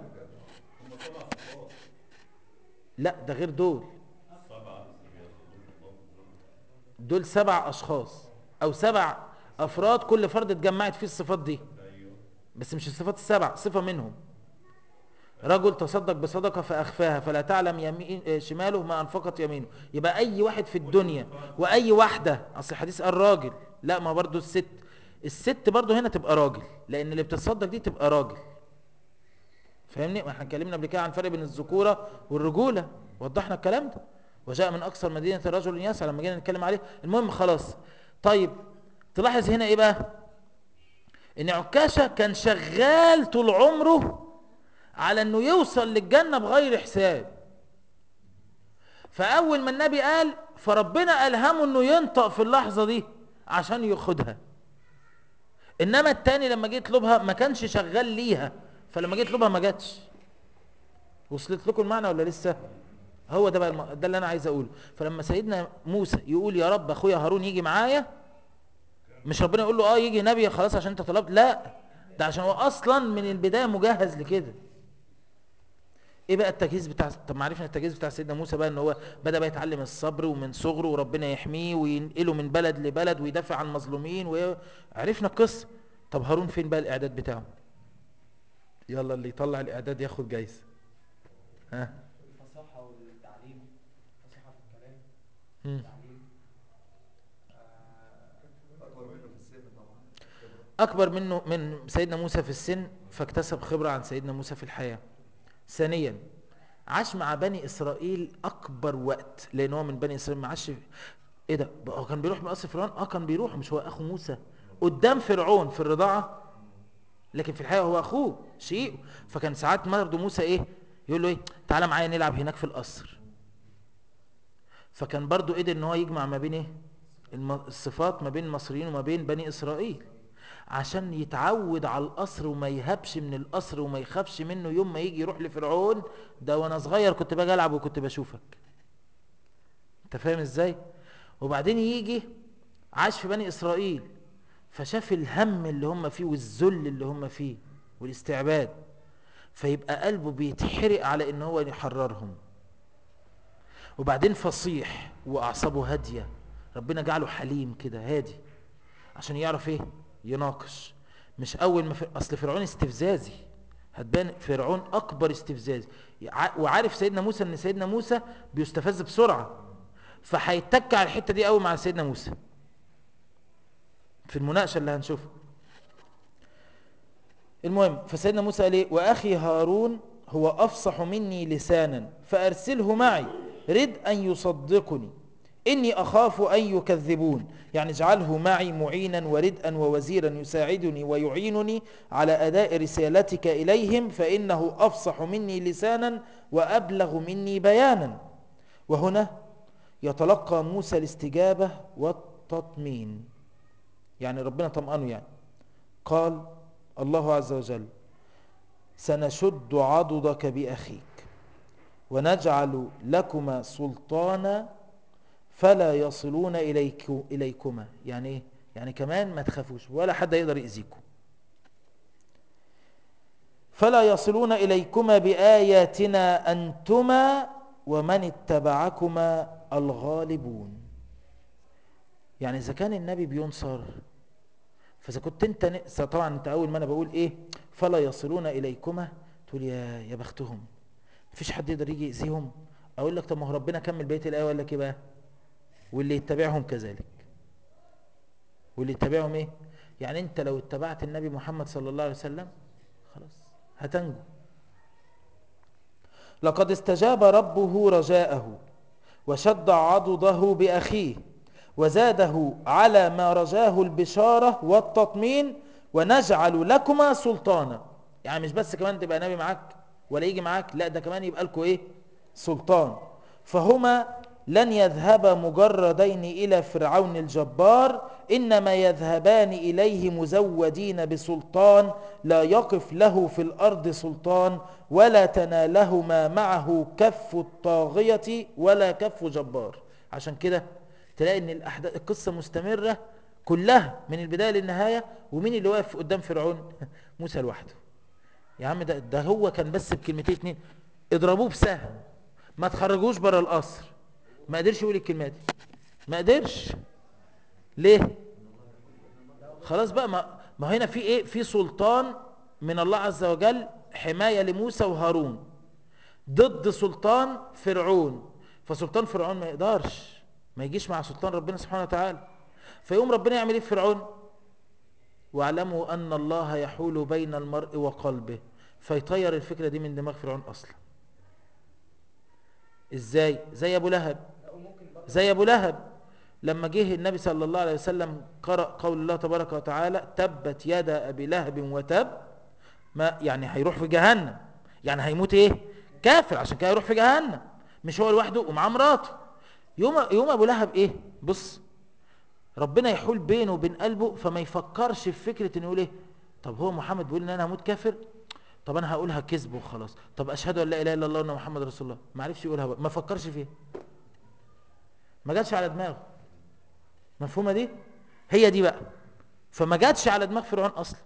لا ده غير دول دول سبع اشخاص او سبع افراد كل فرد اتجمعت فيه الصفات دي بس مش الصفات السبع صفة منهم رجل تصدق بصدقة فأخفاها فلا تعلم يمين شماله ما أنفقت يمينه يبقى أي واحد في الدنيا وأي واحدة أصل الحديث قال راجل لا ما برضو الست الست برضو هنا تبقى راجل لأن اللي بتتصدق دي تبقى راجل فاهمني ما احنا اتكلمنا قبل كده عن فرق بين الذكورة والرجولة وضحنا الكلام ده وجاء من أقصى المدينة رجل يسعى لما جينا نتكلم عليه المهم خلاص طيب تلاحظ هنا ايه بقى ان عكاشة كان شغال طول عمره على انه يوصل للجنة بغير حساب فاول ما النبي قال فربنا الهمه انه ينطق في اللحظة دي عشان ياخدها انما التاني لما جه يطلبها ما كانش شغال ليها فلما جه يطلبها ما جاتش وصلت لكم المعنى ولا لسه هو ده بقى الم... ده اللي انا عايز اقوله فلما سيدنا موسى يقول يا رب اخويا هارون يجي معايا مش ربنا يقول له اه يجي نبي خلاص عشان انت طلبت لا ده عشان هو اصلا من البدايه مجهز لكده ايه بقى التجهيز بتاع طب ما عرفنا التجهيز بتاع سيدنا موسى بقى ان هو بدا بقى يتعلم الصبر ومن صغره وربنا يحميه وينقله من بلد لبلد ويدافع عن المظلومين وعرفنا القصه طب هارون فين بقى الاعداد بتاعه يلا اللي يطلع الاعداد ياخد جايزه ها الفصاحة والتعليم الفصاحة في الكلام مم. التعليم آه، اكبر منه في السن طبعا اكبر منه من سيدنا موسى في السن فاكتسب خبره عن سيدنا موسى في الحياه ثانيا عاش مع بني اسرائيل اكبر وقت لان هو من بني اسرائيل ما عاش ايه ده بقى هو كان بيروح من قصر فرعون اه كان بيروح مش هو اخو موسى قدام فرعون في الرضاعه لكن في الحقيقه هو اخوه شقيقه فكان ساعات برضه موسى ايه يقول له ايه تعالى معايا نلعب هناك في القصر فكان برضه قدر ان هو يجمع ما بين ايه الم- الصفات ما بين المصريين وما بين بني اسرائيل عشان يتعود على القصر وما يهبش من القصر وما يخافش منه يوم ما يجي يروح لفرعون ده وانا صغير كنت باجي العب وكنت بشوفك انت فاهم ازاي وبعدين يجي عاش في بني اسرائيل فشاف الهم اللي هم فيه والذل اللي هم فيه والاستعباد فيبقى قلبه بيتحرق على ان هو يحررهم وبعدين فصيح واعصابه هاديه ربنا جعله حليم كده هادي عشان يعرف ايه يناقش مش اول ما ف... اصل فرعون استفزازي هتبان فرعون اكبر استفزازي ع- وعارف سيدنا موسى ان سيدنا موسى بيستفز بسرعه فهيتك على الحته دي قوي مع سيدنا موسى في المناقشه اللي هنشوفها المهم فسيدنا موسى قال ايه واخي هارون هو افصح مني لسانا فارسله معي رد ان يصدقني اني اخاف ان يكذبون يعني اجعله معي معينا وردءا ووزيرا يساعدني ويعينني على اداء رسالتك اليهم فانه افصح مني لسانا وابلغ مني بيانا وهنا يتلقى موسى الاستجابه والتطمين يعني ربنا طمأنه يعني قال الله عز وجل سنشد عضدك بأخيك ونجعل لكما سلطانا فلا يصلون إليك إليكما يعني إيه؟ يعني كمان ما تخافوش ولا حد يقدر يأذيكم فلا يصلون إليكما بآياتنا أنتما ومن اتبعكما الغالبون يعني إذا كان النبي بينصر فإذا كنت أنت ن- طبعا أنت أول ما أنا بقول إيه فلا يصلون إليكما تقول يا يا بختهم مفيش حد يقدر يجي يأذيهم أقول لك طب ما هو ربنا كمل بيت الآية ولا كده بقى واللي يتبعهم كذلك واللي يتبعهم إيه يعني أنت لو اتبعت النبي محمد صلى الله عليه وسلم خلاص هتنجو لقد استجاب ربه رجاءه وشد عضده بأخيه وزاده على ما رجاه البشارة والتطمين ونجعل لكما سلطانا يعني مش بس كمان تبقى نبي معاك ولا يجي معاك لا ده كمان يبقى لكم ايه سلطان فهما لن يذهبا مجردين إلى فرعون الجبار إنما يذهبان إليه مزودين بسلطان لا يقف له في الأرض سلطان ولا تنالهما معه كف الطاغية ولا كف جبار عشان كده تلاقي ان الأحداث القصة مستمرة كلها من البداية للنهاية ومين اللي واقف قدام فرعون موسى لوحده يا عم ده, ده هو كان بس بكلمتين اتنين اضربوه بسهم ما تخرجوش بره القصر ما قدرش يقول الكلمات دي ما قدرش ليه خلاص بقى ما, ما هنا في ايه في سلطان من الله عز وجل حماية لموسى وهارون ضد سلطان فرعون فسلطان فرعون ما يقدرش ما يجيش مع سلطان ربنا سبحانه وتعالى فيقوم ربنا يعمل ايه في فرعون واعلموا ان الله يحول بين المرء وقلبه فيطير الفكرة دي من دماغ فرعون اصلا ازاي زي ابو لهب لا وممكن برضه زي ابو لهب لما جه النبي صلى الله عليه وسلم قرأ قول الله تبارك وتعالى تبت يد ابي لهب وتب ما يعني هيروح في جهنم يعني هيموت ايه كافر عشان كده هيروح في جهنم مش هو لوحده ومعاه مراته يوم يوم ابو لهب ايه بص ربنا يحول بينه وبين قلبه فما يفكرش في فكره انه يقول ايه طب هو محمد بيقول ان انا هموت كافر طب انا هقولها كذب وخلاص طب اشهد ان لا اله الا الله وان محمد رسول الله ما عرفش يقولها بقى. ما فكرش فيها ما جاتش على دماغه مفهومه دي هي دي بقى فما جاتش على دماغ فرعون اصلا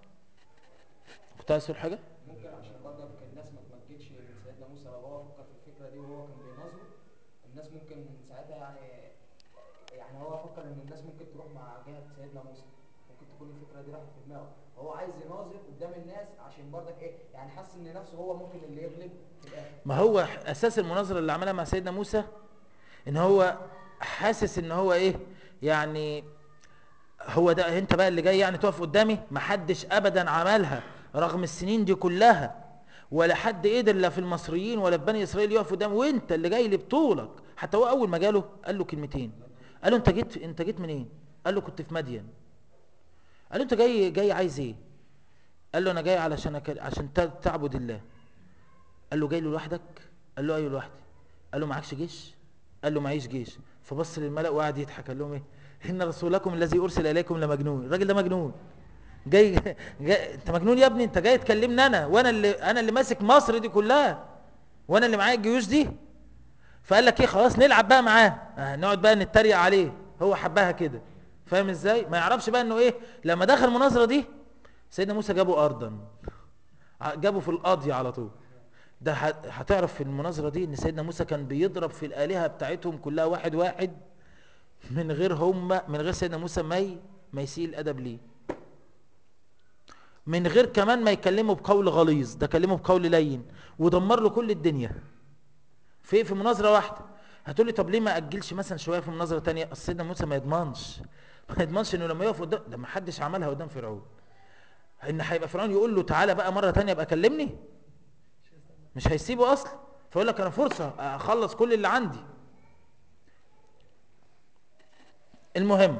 كنت عايز تقول حاجه ممكن عشان برضه الناس ما تمكنش من سيدنا موسى لو هو فكر في الفكره دي وهو كان بيناظره الناس ممكن ساعتها يعني يعني هو فكر ان الناس ممكن تروح مع جهه سيدنا موسى ممكن تكون الفكره دي راحت في دماغه هو عايز يناظر قدام الناس عشان برضك ايه يعني حاسس ان نفسه هو ممكن اللي يغلب في الاخر ما هو اساس المناظره اللي عملها مع سيدنا موسى ان هو حاسس ان هو ايه يعني هو ده انت بقى اللي جاي يعني تقف قدامي ما حدش ابدا عملها رغم السنين دي كلها ولا حد قدر لا في المصريين ولا في بني اسرائيل يقف قدامي وانت اللي جاي لي بطولك حتى هو اول ما جاله قال له كلمتين قال له انت جيت انت جيت منين قال له كنت في مدين قال له انت جاي جاي عايز ايه قال له انا جاي علشان أك... عشان ت- تعبد الله قال له جاي له لوحدك قال له ايوه لوحدي قال له معكش جيش قال له معيش جيش فبص للملأ وقعد يضحك قال لهم ايه ان رسولكم الذي ارسل اليكم لمجنون الراجل ده مجنون جاي, جاي انت مجنون يا ابني انت جاي تكلمني انا وانا اللي انا اللي ماسك مصر دي كلها وانا اللي معايا الجيوش دي فقال لك ايه خلاص نلعب بقى معاه آه، نقعد بقى نتريق عليه هو حبها كده فاهم ازاي ما يعرفش بقى انه ايه لما دخل المناظره دي سيدنا موسى جابه ارضا ع- جابه في القاضية على طول ده ه- هتعرف في المناظرة دي ان سيدنا موسى كان بيضرب في الآلهة بتاعتهم كلها واحد واحد من غير هم من غير سيدنا موسى ما ي- ما يسيء الأدب ليه من غير كمان ما يكلمه بقول غليظ ده كلمه بقول لين ودمر له كل الدنيا في في مناظرة واحدة هتقول لي طب ليه ما أجلش مثلا شوية في مناظرة تانية أصل سيدنا موسى ما يضمنش ما يضمنش انه لما يقف قدام ده ما حدش عملها قدام فرعون ان هيبقى فرعون يقول له تعالى بقى مرة تانية ابقى كلمني مش هيسيبه اصلا فيقول لك انا فرصة اخلص كل اللي عندي المهم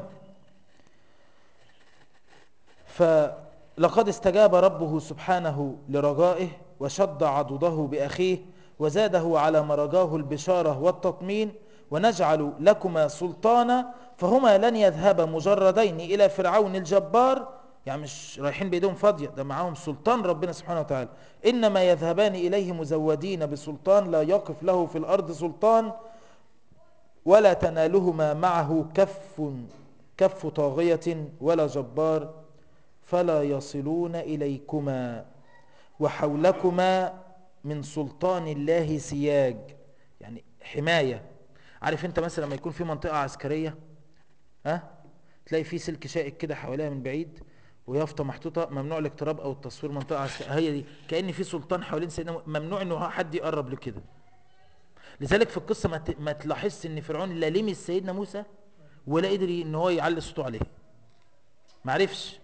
فلقد استجاب ربه سبحانه لرجائه وشد عضده بأخيه وزاده على ما رجاه البشارة والتطمين ونجعل لكما سلطانا فهما لن يذهبا مجردين إلى فرعون الجبار يعني مش رايحين بإيدهم فاضية ده معاهم سلطان ربنا سبحانه وتعالى إنما يذهبان إليه مزودين بسلطان لا يقف له في الأرض سلطان ولا تنالهما معه كف كف طاغية ولا جبار فلا يصلون إليكما وحولكما من سلطان الله سياج يعني حماية عارف انت مثلا لما يكون في منطقة عسكرية ها تلاقي في سلك شائك كده حواليها من بعيد ويافطة محطوطة ممنوع الاقتراب او التصوير منطقة عسكرية هي دي كأن في سلطان حوالين سيدنا مو- ممنوع انه حد يقرب له كده لذلك في القصة ما, ت... ما تلاحظش ان فرعون لا لمس سيدنا موسى ولا قدر ان هو يعلي صوته عليه ما عرفش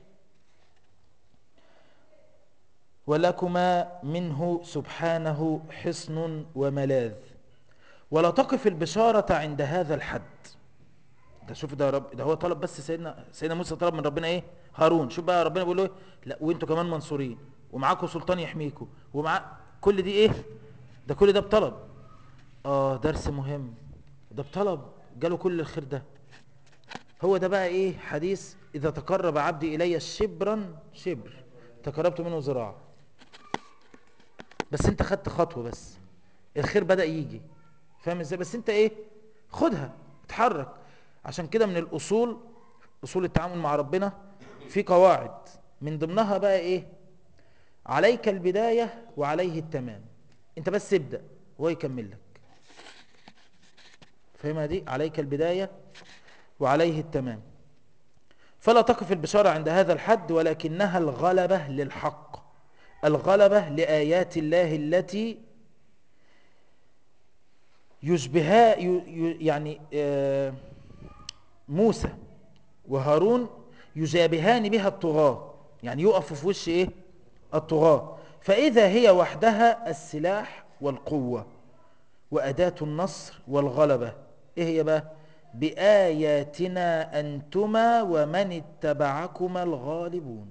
ولكما منه سبحانه حصن وملاذ ولا تقف البشارة عند هذا الحد ده شوف ده يا رب ده هو طلب بس سيدنا سيدنا موسى طلب من ربنا ايه هارون شوف بقى ربنا بيقول له ايه لا وانتوا كمان منصورين ومعاكم سلطان يحميكم ومع كل دي ايه ده كل ده بطلب اه درس مهم ده بطلب جاله كل الخير ده هو ده بقى ايه حديث اذا تقرب عبدي الي شبرا شبر تقربت منه ذراع بس انت خدت خطوه بس الخير بدا يجي فاهم ازاي بس انت ايه خدها اتحرك عشان كده من الاصول اصول التعامل مع ربنا في قواعد من ضمنها بقى ايه عليك البدايه وعليه التمام انت بس ابدا وهو يكمل لك فاهمها دي عليك البدايه وعليه التمام فلا تقف البشارة عند هذا الحد ولكنها الغلبة للحق الغلبة لآيات الله التي يشبها ي- ي- يعني آه، موسى وهارون يجابهان بها الطغاة يعني يقفوا في وش ايه الطغاة فإذا هي وحدها السلاح والقوة وأداة النصر والغلبة إيه هي بقى بآياتنا أنتما ومن اتبعكما الغالبون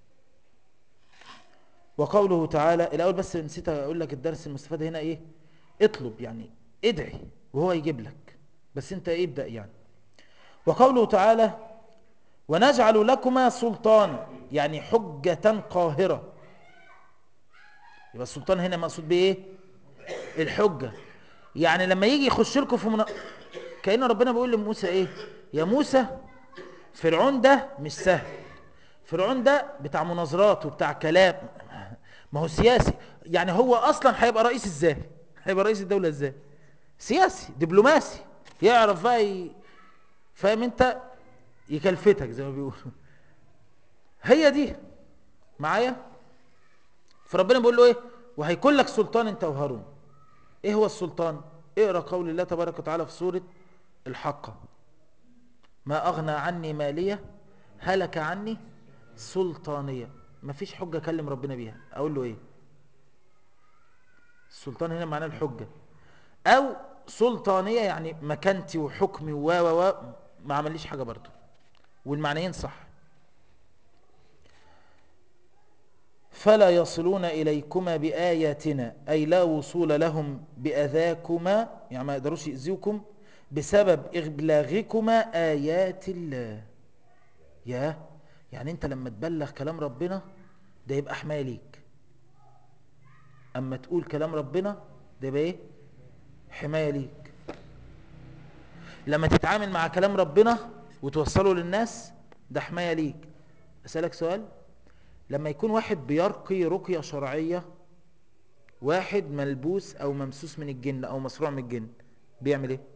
وقوله تعالى الأول بس نسيت أقول لك الدرس المستفاد هنا إيه اطلب يعني ادعي وهو يجيب لك بس انت ابدأ يعني وقوله تعالى ونجعل لكما سلطانا يعني حجة قاهرة يبقى السلطان هنا مقصود بايه الحجة يعني لما يجي يخش لكم في منا... كأن ربنا بيقول لموسى ايه يا موسى فرعون ده مش سهل فرعون ده بتاع مناظرات وبتاع كلام ما هو سياسي يعني هو اصلا هيبقى رئيس ازاي هيبقى رئيس الدولة ازاي سياسي دبلوماسي يعرف بقى ي... فاهم انت يكلفتك زي ما بيقولوا هي دي معايا فربنا بيقول له ايه وهيكون لك سلطان انت وهارون ايه هو السلطان اقرا قول الله تبارك وتعالى في سوره الحقه ما اغنى عني ماليه هلك عني سلطانيه مفيش حجه اكلم ربنا بيها اقول له ايه السلطان هنا معناه الحجه او سلطانيه يعني مكانتي وحكمي و و و ما عمليش حاجه برضه والمعنيين صح فلا يصلون إليكما بآياتنا أي لا وصول لهم بأذاكما يعني ما يقدروش يأذيكم بسبب إبلاغكما آيات الله يا يعني أنت لما تبلغ كلام ربنا ده يبقى حماية ليك أما تقول كلام ربنا ده يبقى إيه حماية ليك لما تتعامل مع كلام ربنا وتوصله للناس ده حماية ليك أسألك سؤال لما يكون واحد بيرقي رقية شرعية واحد ملبوس او ممسوس من الجن او مسروع من الجن بيعمل ايه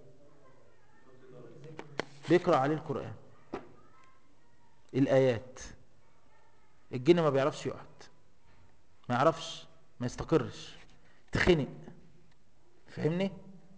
بيقرأ عليه القرآن الآيات الجن ما بيعرفش يقعد ما يعرفش ما يستقرش تخنق فهمني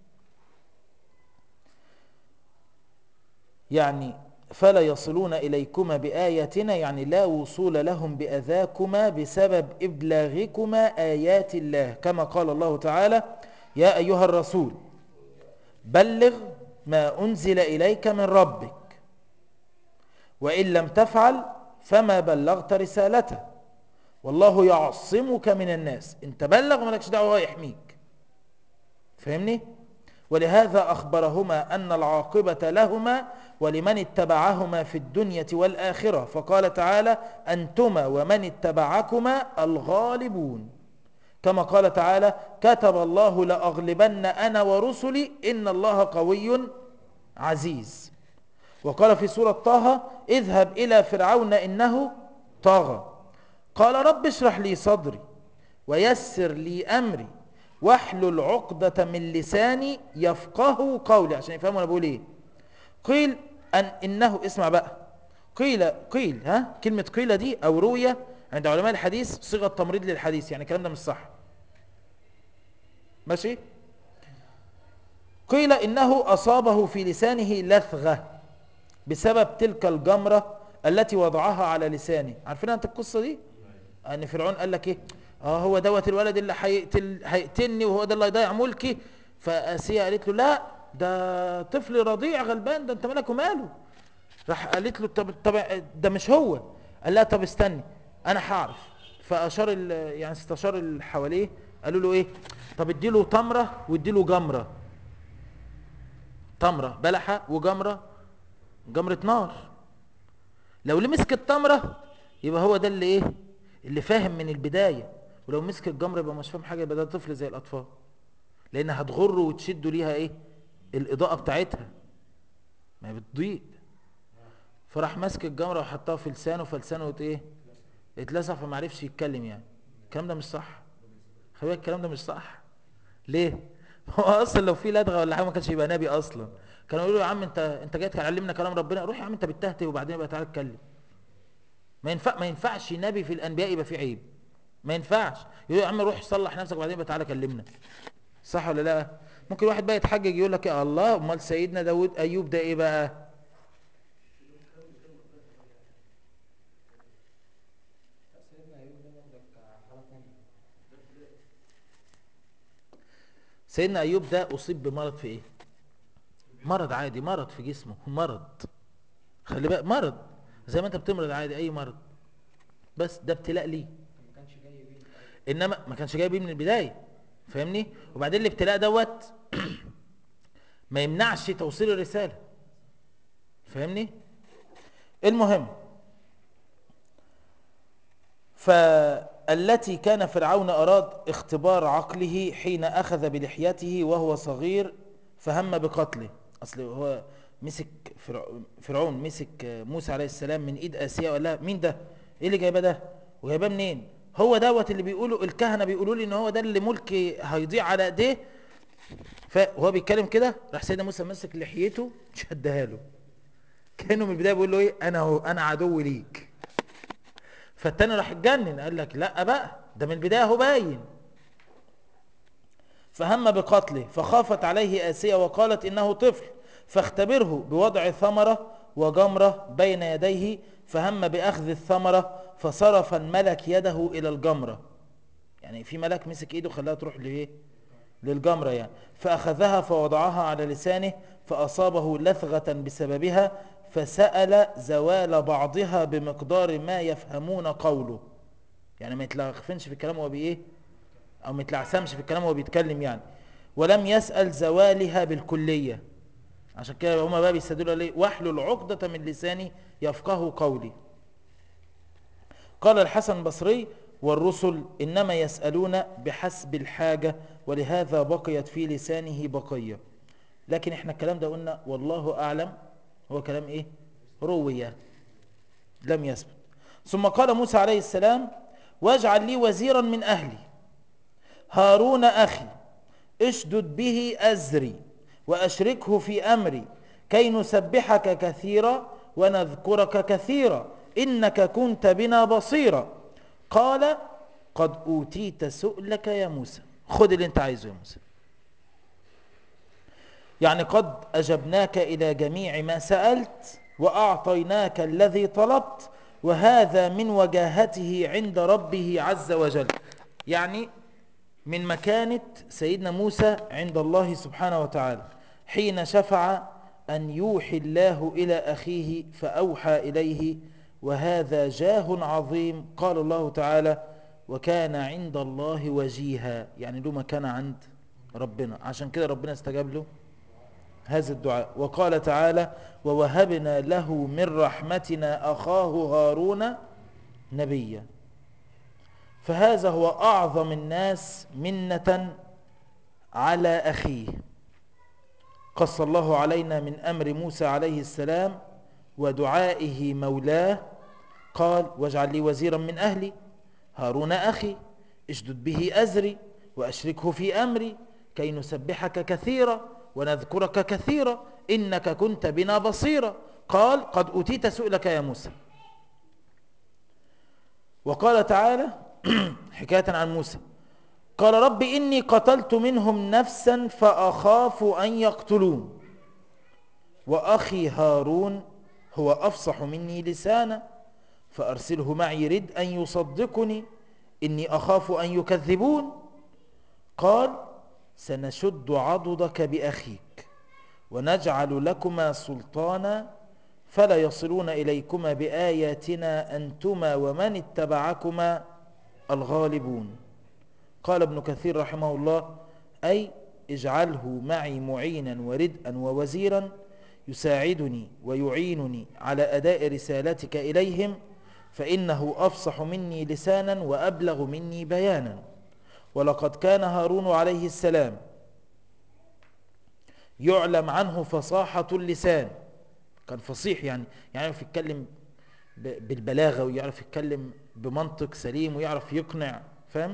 يعني فلا يصلون إليكما بآياتنا يعني لا وصول لهم بأذاكما بسبب إبلاغكما آيات الله كما قال الله تعالى يا أيها الرسول بلغ ما أنزل إليك من ربك وإن لم تفعل فما بلغت رسالته والله يعصمك من الناس انت بلغ مالكش دعوه هو يحميك فاهمني ولهذا أخبرهما أن العاقبة لهما ولمن اتبعهما في الدنيا والآخرة فقال تعالى أنتما ومن اتبعكما الغالبون كما قال تعالى كتب الله لأغلبن أنا ورسلي إن الله قوي عزيز وقال في سورة طه اذهب إلى فرعون إنه طغى قال رب اشرح لي صدري ويسر لي أمري واحلل عقدة من لساني يفقه قولي عشان يفهموا انا بقول ايه قيل ان انه اسمع بقى قيل قيل ها كلمة قيل دي او روية عند علماء الحديث صيغة تمريض للحديث يعني الكلام ده مش صح ماشي قيل انه اصابه في لسانه لثغة بسبب تلك الجمرة التي وضعها على لسانه عارفين انت القصة دي ان فرعون قال لك ايه اه هو دوت الولد اللي هيقتل هيقتلني وهو ده اللي هيضيع ملكي فاسيا قالت له لا ده طفل رضيع غلبان ده انت مالك وماله راح قالت له طب طب ده مش هو قال لها طب استني انا هعرف فاشار ال- يعني استشار اللي حواليه قالوا له ايه طب اديله تمره واديله جمره تمره بلحه وجمره جمره نار لو اللي مسك التمره يبقى هو ده اللي ايه اللي فاهم من البدايه ولو مسك الجمره يبقى مش فاهم حاجه يبقى ده طفل زي الاطفال لان هتغره وتشده ليها ايه الاضاءه بتاعتها ما بتضيء فراح ماسك الجمره وحطها في لسانه فلسانه ات- ايه اتلسع فما عرفش يتكلم يعني الكلام ده مش صح خلي بالك الكلام ده مش صح ليه هو اصلا لو في لدغه ولا حاجه ما كانش يبقى نبي اصلا كانوا يقولوا يا عم انت انت جاي تعلمنا كلام ربنا روح يا عم انت بتهته وبعدين بقى تعالى اتكلم ما ينفع ما ينفعش نبي في الانبياء يبقى فيه عيب ما ينفعش يقول يا عم روح صلح نفسك وبعدين بقى تعالى كلمنا صح ولا لا ممكن واحد بقى يتحجج يقول لك يا الله امال سيدنا داود ايوب ده ايه بقى لا، سيدنا ايوب ده برضك حاله ثانيه سيدنا ايوب ده اصيب بمرض في ايه مرض عادي مرض في جسمه مرض خلي بالك مرض زي ما انت بتمرض عادي اي مرض بس ده ابتلاء ليه ما كانش جاي بيه انما ما كانش جاي بيه من البدايه فاهمني وبعدين الابتلاء دوت ما يمنعش توصيل الرساله فاهمني المهم فالتي كان فرعون اراد اختبار عقله حين اخذ بلحيته وهو صغير فهم بقتله اصل هو مسك فرع- فرعون مسك موسى عليه السلام من ايد اسيا وقال لها مين ده ايه اللي جايبه ده وجايباه منين هو دوت اللي بيقولوا الكهنه بيقولوا لي ان هو ده اللي ملكي هيضيع على ايديه فهو بيتكلم كده راح سيدنا موسى مسك لحيته شدها له كانه من البدايه بيقول له ايه انا هو انا عدو ليك فالتاني راح اتجنن قال لك لا بقى ده من البدايه هو باين فهم بقتله فخافت عليه آسيا وقالت إنه طفل فاختبره بوضع ثمرة وجمرة بين يديه فهم بأخذ الثمرة فصرف الملك يده إلى الجمرة يعني في ملك مسك إيده خلاها تروح لإيه للجمرة يعني فأخذها فوضعها على لسانه فأصابه لثغة بسببها فسأل زوال بعضها بمقدار ما يفهمون قوله يعني ما يتلغفنش في الكلام وهو بإيه او ما يتلعثمش في الكلام وهو بيتكلم يعني ولم يسأل زوالها بالكلية عشان كده هما بقى بيستدلوا ليه واحلل عقدة من لساني يفقه قولي قال الحسن البصري والرسل إنما يسألون بحسب الحاجة ولهذا بقيت في لسانه بقية لكن احنا الكلام ده قلنا والله أعلم هو كلام ايه روية لم يثبت ثم قال موسى عليه السلام واجعل لي وزيرا من أهلي هارون أخي اشدد به أزري وأشركه في أمري كي نسبحك كثيرا ونذكرك كثيرا إنك كنت بنا بصيرا قال قد أوتيت سؤلك يا موسى خذ اللي انت عايزه يا موسى يعني قد أجبناك إلى جميع ما سألت وأعطيناك الذي طلبت وهذا من وجاهته عند ربه عز وجل يعني من مكانة سيدنا موسى عند الله سبحانه وتعالى حين شفع أن يوحي الله إلى أخيه فأوحى إليه وهذا جاه عظيم قال الله تعالى وكان عند الله وجيها يعني له مكان عند ربنا عشان كده ربنا استجاب له هذا الدعاء وقال تعالى ووهبنا له من رحمتنا أخاه هارون نبيا فهذا هو أعظم الناس منة على أخيه قص الله علينا من أمر موسى عليه السلام ودعائه مولاه قال واجعل لي وزيرا من أهلي هارون أخي اشدد به أزري وأشركه في أمري كي نسبحك كثيرا ونذكرك كثيرا إنك كنت بنا بصيرا قال قد أتيت سؤلك يا موسى وقال تعالى حكاية عن موسى قال رب إني قتلت منهم نفسا فأخاف أن يقتلون وأخي هارون هو أفصح مني لسانا فأرسله معي رد أن يصدقني إني أخاف أن يكذبون قال سنشد عضدك بأخيك ونجعل لكما سلطانا فلا يصلون إليكما بآياتنا أنتما ومن اتبعكما الغالبون قال ابن كثير رحمه الله أي اجعله معي معينا وردءا ووزيرا يساعدني ويعينني على أداء رسالتك إليهم فإنه أفصح مني لسانا وأبلغ مني بيانا ولقد كان هارون عليه السلام يعلم عنه فصاحة اللسان كان فصيح يعني يعرف يتكلم ب- بالبلاغة ويعرف يتكلم بمنطق سليم ويعرف يقنع فاهم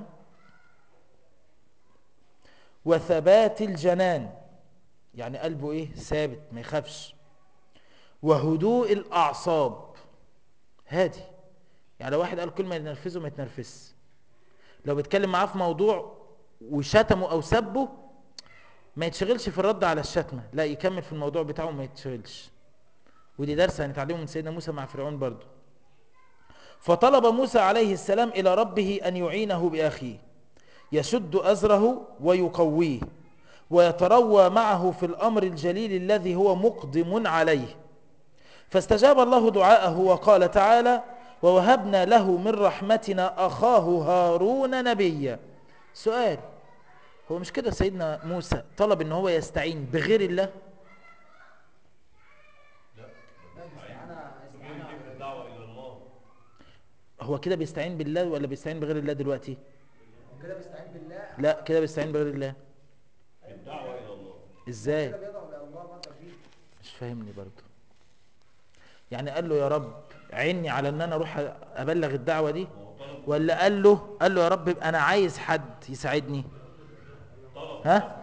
وثبات الجنان يعني قلبه ايه ثابت ما يخافش وهدوء الاعصاب هادي يعني لو واحد قال كلمه ينرفزه ما يتنرفزش لو بيتكلم معاه في موضوع وشتمه او سبه ما يتشغلش في الرد على الشتمه لا يكمل في الموضوع بتاعه وما يتشغلش ودي درس هنتعلمه من سيدنا موسى مع فرعون برضه فطلب موسى عليه السلام الى ربه ان يعينه باخيه يشد أزره ويقويه ويتروى معه في الأمر الجليل الذي هو مقدم عليه فاستجاب الله دعاءه وقال تعالى ووهبنا له من رحمتنا أخاه هارون نبيا سؤال هو مش كده سيدنا موسى طلب ان هو يستعين بغير الله لا الاستعانة استعانة الدعوة إلى الله هو كده بيستعين بالله ولا بيستعين بغير الله دلوقتي كده بيستعين بالله لا كده بيستعين بغير الله الدعوة إلى الله ازاي كده بيدعو الى الله برضه فيه مش فاهمني برضه يعني قال له يا رب عيني على ان انا اروح ابلغ الدعوه دي ولا قال له قال له يا رب انا عايز حد يساعدني ها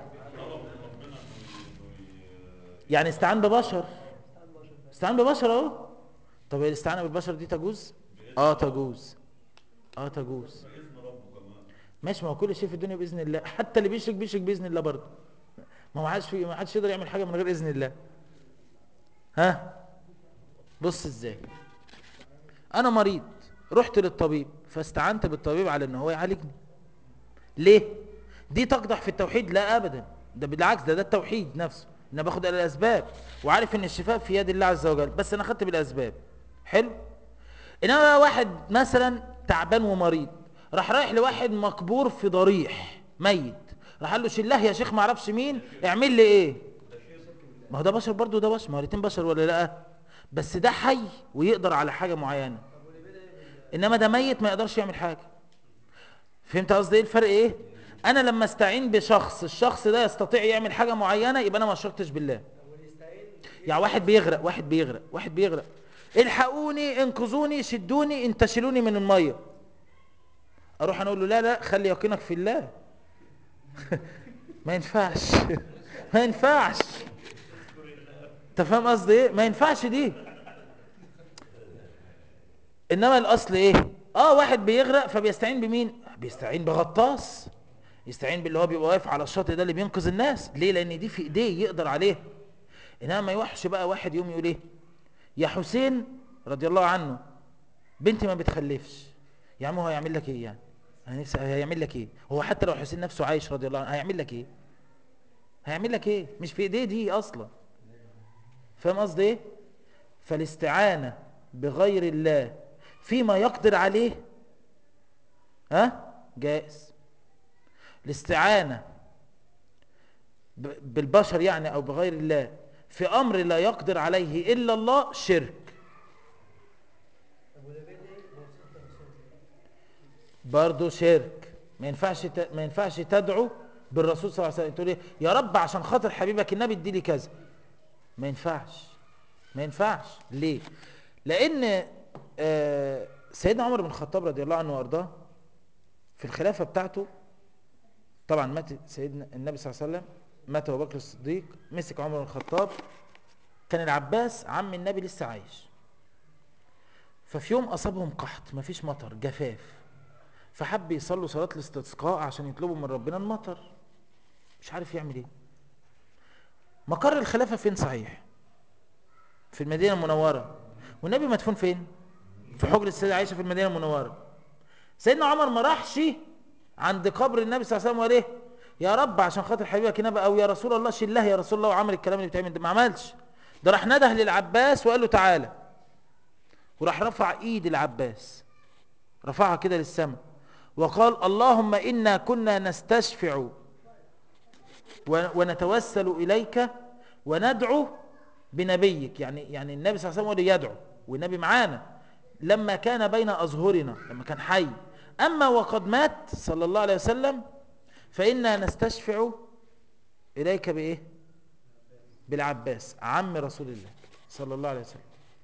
يعني استعان ببشر استعان ببشر اهو طب الاستعانه بالبشر دي تجوز اه تجوز اه تجوز ماشي ما هو كل شيء في الدنيا باذن الله حتى اللي بيشرك بيشرك باذن الله برضه ما هو حدش في ما حدش يقدر يعمل حاجه من غير اذن الله ها بص ازاي انا مريض رحت للطبيب فاستعنت بالطبيب على ان هو يعالجني ليه دي تقدح في التوحيد لا ابدا ده بالعكس ده ده التوحيد نفسه انا باخد على الاسباب وعارف ان الشفاء في يد الله عز وجل بس انا خدت بالاسباب حلو انما بقى واحد مثلا تعبان ومريض راح رايح لواحد مقبور في ضريح ميت راح قال له شله يا شيخ ما اعرفش مين اعمل لي ايه ما هو ده بشر برضه ده بشر ما هو الاتنين بشر ولا لا بس ده حي ويقدر على حاجه معينه انما ده ميت ما يقدرش يعمل حاجه فهمت قصدي ايه الفرق ايه انا لما استعين بشخص الشخص ده يستطيع يعمل حاجه معينه يبقى انا ما اشركتش بالله يعني واحد بيغرق واحد بيغرق واحد بيغرق الحقوني انقذوني شدوني انتشلوني من الميه اروح انا اقول له لا لا خلي يقينك في الله ما ينفعش ما ينفعش انت فاهم قصدي ايه ما ينفعش دي انما الاصل ايه اه واحد بيغرق فبيستعين بمين بيستعين بغطاس يستعين باللي هو بيبقى واقف على الشاطئ ده اللي بينقذ الناس ليه لان دي في ايديه يقدر عليه انما ما يوحش بقى واحد يوم يقول ايه يا حسين رضي الله عنه بنتي ما بتخلفش يا عم هو هيعمل لك ايه يعني انا نفسي هيعمل لك ايه هو حتى لو حسين نفسه عايش رضي الله عنه هيعمل لك ايه هيعمل لك ايه مش في ايديه دي اصلا فاهم قصدي ايه فالاستعانه بغير الله فيما يقدر عليه ها جائز الاستعانه ب- بالبشر يعني او بغير الله في امر لا يقدر عليه الا الله شرك برضه شرك ما ينفعش ت... ما ينفعش تدعو بالرسول صلى الله عليه وسلم تقول ايه يا رب عشان خاطر حبيبك النبي اديلي كذا ما ينفعش ما ينفعش ليه لان آه سيدنا عمر بن الخطاب رضي الله عنه وارضاه في الخلافه بتاعته طبعا مات سيدنا النبي صلى الله عليه وسلم مات ابو بكر الصديق مسك عمر بن الخطاب كان العباس عم النبي لسه عايش ففي يوم اصابهم قحط مفيش مطر جفاف فحب يصلوا صلاه الاستسقاء عشان يطلبوا من ربنا المطر مش عارف يعمل ايه مقر الخلافه فين صحيح في المدينه المنوره والنبي مدفون فين في حجر السيده عائشه في المدينه المنوره سيدنا عمر ما راحش عند قبر النبي صلى الله عليه وسلم وقال ايه يا رب عشان خاطر حبيبك النبي او يا رسول الله شله يا رسول الله وعمل الكلام اللي بيتعمل ده ما عملش ده راح نده للعباس وقال له تعالى وراح رفع ايد العباس رفعها كده للسماء وقال اللهم انا كنا نستشفع و- ونتوسل اليك وندعو بنبيك يعني يعني النبي صلى الله عليه وسلم هو اللي يدعو والنبي معانا لما كان بين اظهرنا لما كان حي اما وقد مات صلى الله عليه وسلم فانا نستشفع اليك بايه بالعباس عم رسول الله صلى الله عليه وسلم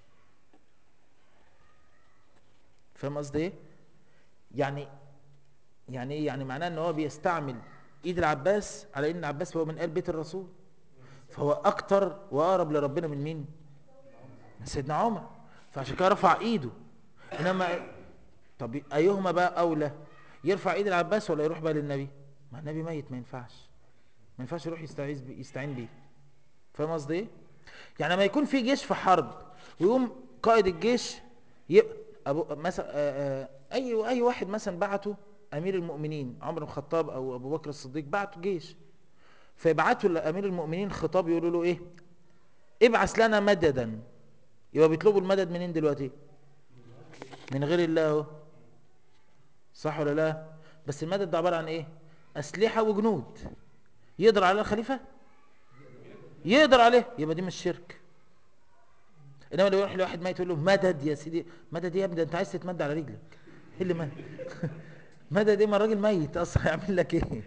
فاهم قصدي ايه يعني يعني ايه يعني معناه ان هو بيستعمل ايد العباس على ان العباس هو من قلب بيت الرسول فهو اكتر واقرب لربنا من مين من سيدنا عمر فعشان كده رفع ايده انما طب ايهما بقى اولى يرفع ايد العباس ولا يروح بقى للنبي ما النبي ميت ما ينفعش ما ينفعش يروح يستعيذ بي يستعين بيه فاهم قصدي ايه يعني لما يكون في جيش في حرب ويقوم قائد الجيش يبقى ابو مثلا آه، آه، اي اي واحد مثلا بعته امير المؤمنين عمر بن الخطاب او ابو بكر الصديق بعته جيش فيبعتوا لامير المؤمنين خطاب يقولوا له ايه ابعث لنا مددا يبقى بيطلبوا المدد منين دلوقتي من غير الله اهو صح ولا لا بس المدد ده عباره عن ايه اسلحه وجنود يقدر على الخليفه يقدر عليه يبقى دي مش شرك انما لو يروح لواحد ميت يقول له مدد يا سيدي مدد إيه يا ابني ده انت عايز تتمد على رجلك ايه اللي مدد مدد ايه ما الراجل ميت اصلا هيعمل لك ايه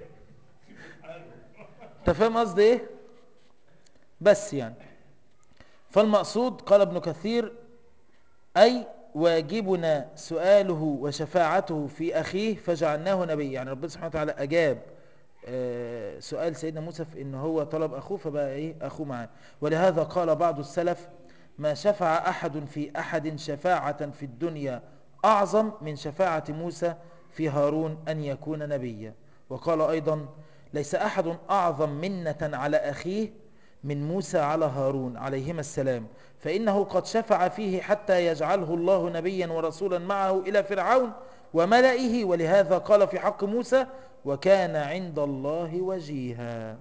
انت فاهم قصدي ايه بس يعني فالمقصود قال ابن كثير اي واجبنا سؤاله وشفاعته في اخيه فجعلناه نبي يعني ربنا سبحانه وتعالى اجاب آه، سؤال سيدنا موسى في ان هو طلب اخوه فبقى ايه اخوه معاه ولهذا قال بعض السلف ما شفع احد في احد شفاعة في الدنيا اعظم من شفاعة موسى في هارون ان يكون نبيا وقال ايضا ليس احد اعظم منة على اخيه من موسى على هارون عليهما السلام فانه قد شفع فيه حتى يجعله الله نبيا ورسولا معه الى فرعون وملئه ولهذا قال في حق موسى وكان عند الله وجيها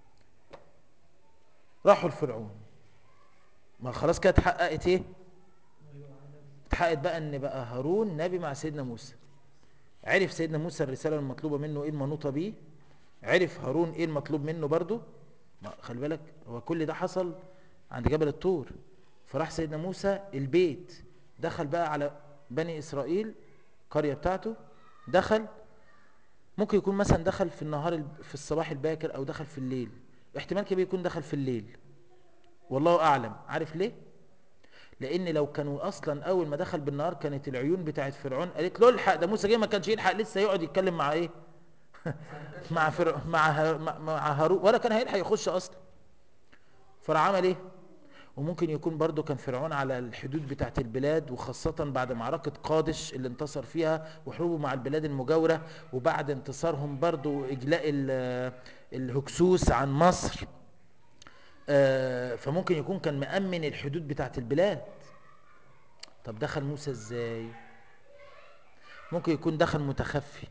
راحوا لفرعون ما خلاص كده اتحققت ايه اتحققت بقى ان بقى هارون نبي مع سيدنا موسى عرف سيدنا موسى الرسالة المطلوبة منه ايه المنوطة بيه عرف هارون ايه المطلوب منه برضو ما خلي بالك هو كل ده حصل عند جبل الطور فراح سيدنا موسى البيت دخل بقى على بني اسرائيل قرية بتاعته دخل ممكن يكون مثلا دخل في النهار الب- في الصباح الباكر او دخل في الليل احتمال كبير يكون دخل في الليل والله اعلم عارف ليه لان لو كانوا اصلا اول ما دخل بالنهار كانت العيون بتاعت فرعون قالت له الحق ده موسى جه ما كانش يلحق لسه يقعد يتكلم مع ايه مع فرع مع ه- مع- مع هارون ولا كان هيلحق يخش اصلا فراح عمل ايه وممكن يكون برضو كان فرعون على الحدود بتاعت البلاد وخاصة بعد معركة قادش اللي انتصر فيها وحروبه مع البلاد المجاورة وبعد انتصارهم برضو إجلاء ال- الهكسوس عن مصر آه، فممكن يكون كان مأمن الحدود بتاعت البلاد طب دخل موسى ازاي ممكن يكون دخل متخفي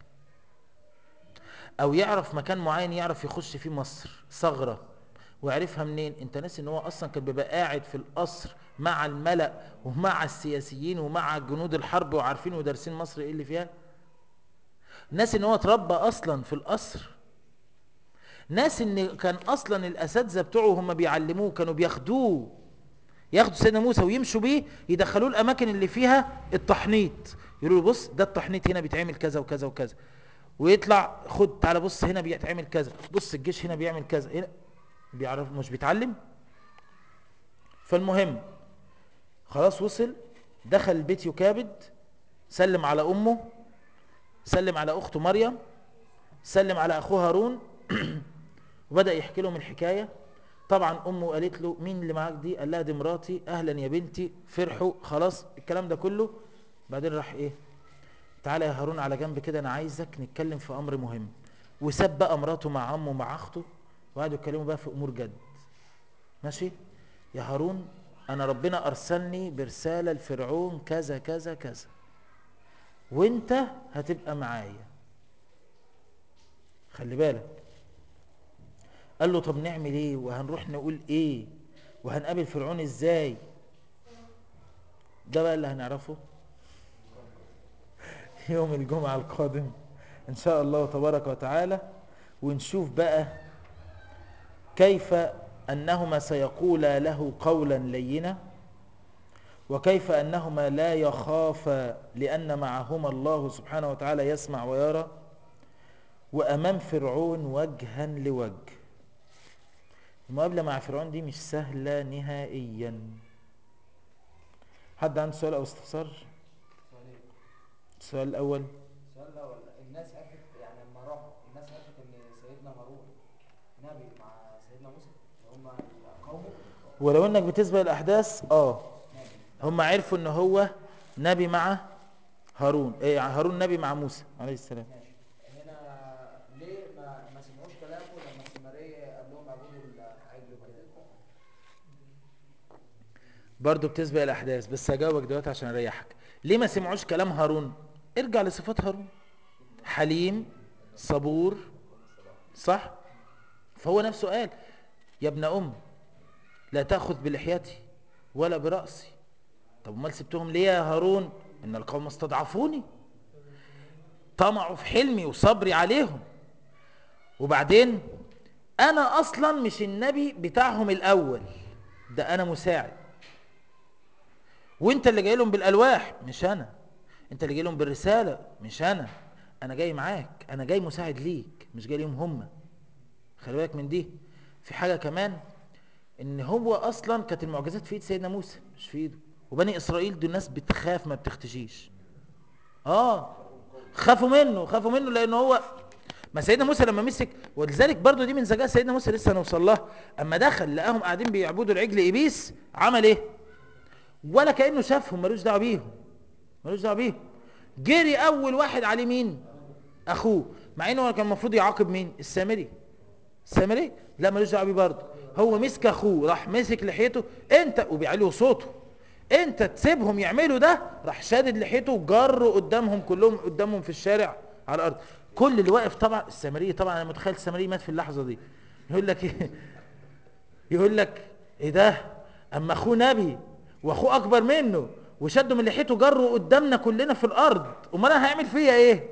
او يعرف مكان معين يعرف يخش فيه مصر ثغرة ويعرفها منين انت ناسي ان هو اصلا كان بيبقى قاعد في القصر مع الملأ ومع السياسيين ومع جنود الحرب وعارفين ودارسين مصر ايه اللي فيها ناس ان هو اتربى اصلا في القصر ناس ان كان اصلا الاساتذه بتوعه هم بيعلموه كانوا بياخدوه ياخدوا سيدنا موسى ويمشوا بيه يدخلوه الاماكن اللي فيها التحنيط يقولوا له بص ده التحنيط هنا بيتعمل كذا وكذا وكذا ويطلع خد تعالى بص هنا بيتعمل كذا بص الجيش هنا بيعمل كذا هنا بيعرف مش بيتعلم فالمهم خلاص وصل دخل البيت يكابد سلم على امه سلم على اخته مريم سلم على اخوه هارون وبدا يحكي لهم الحكايه طبعا امه قالت له مين اللي معاك دي قال لها دي مراتي اهلا يا بنتي فرحوا خلاص الكلام ده كله بعدين راح ايه تعالى يا هارون على جنب كده انا عايزك نتكلم في امر مهم وساب بقى مراته مع عمه ومع اخته وقعدوا يتكلموا بقى في امور جد ماشي يا هارون انا ربنا ارسلني برساله لفرعون كذا كذا كذا وانت هتبقى معايا خلي بالك قال له طب نعمل ايه وهنروح نقول ايه وهنقابل فرعون ازاي ده بقى اللي هنعرفه يوم الجمعة القادم ان شاء الله تبارك وتعالى ونشوف بقى كيف انهما سيقولا له قولا لينا وكيف انهما لا يخافا لان معهما الله سبحانه وتعالى يسمع ويرى وامام فرعون وجها لوجه المقابله مع فرعون دي مش سهله نهائيا حد عنده سؤال او استفسار سؤالين السؤال الاول السؤال الاول الناس عرفت يعني لما راحوا الناس عرفت ان سيدنا هارون نبي مع سيدنا موسى اللي هم قومه ولو انك بتسبق الاحداث اه نبي هم عرفوا ان هو نبي مع هارون ايه هارون نبي مع موسى عليه السلام ماشي هنا ليه ما ما سمعوش كلامه لما السمرية قال لهم اعبدوا العجل وكده برضه بتسبق الاحداث بس هجاوبك دلوقتي عشان اريحك ليه ما سمعوش كلام هارون ارجع لصفات هارون حليم صبور صح فهو نفسه قال يا ابن ام لا تاخذ بلحيتي ولا براسي طب امال سبتهم ليه يا هارون ان القوم استضعفوني طمعوا في حلمي وصبري عليهم وبعدين انا اصلا مش النبي بتاعهم الاول ده انا مساعد وانت اللي جاي لهم بالالواح مش انا انت اللي جاي لهم بالرساله مش انا انا جاي معاك انا جاي مساعد ليك مش جاي لهم هم خلي بالك من دي في حاجه كمان ان هو اصلا كانت المعجزات في ايد سيدنا موسى مش في ايده وبني اسرائيل دول ناس بتخاف ما بتختشيش اه خافوا منه خافوا منه لان هو ما سيدنا موسى لما مسك ولذلك برضو دي من ذكاء سيدنا موسى لسه هنوصل لها اما دخل لقاهم قاعدين بيعبدوا العجل ابيس عمل ايه ولا كانه شافهم ملوش دعوه بيهم ملوش دعوه بيهم جري اول واحد عليه مين اخوه مع انه كان المفروض يعاقب مين السامري السامري لا ملوش دعوه بيه برضه هو مسك اخوه راح مسك لحيته انت وبيعلوا صوته انت تسيبهم يعملوا ده راح شادد لحيته وجره قدامهم كلهم قدامهم في الشارع على الارض كل اللي واقف طبعا السامري طبعا انا متخيل السامري مات في اللحظه دي يقول لك ايه يقول لك ايه ده اما اخوه نبي واخوه اكبر منه وشده من لحيته جره قدامنا كلنا في الارض امال انا هيعمل فيا ايه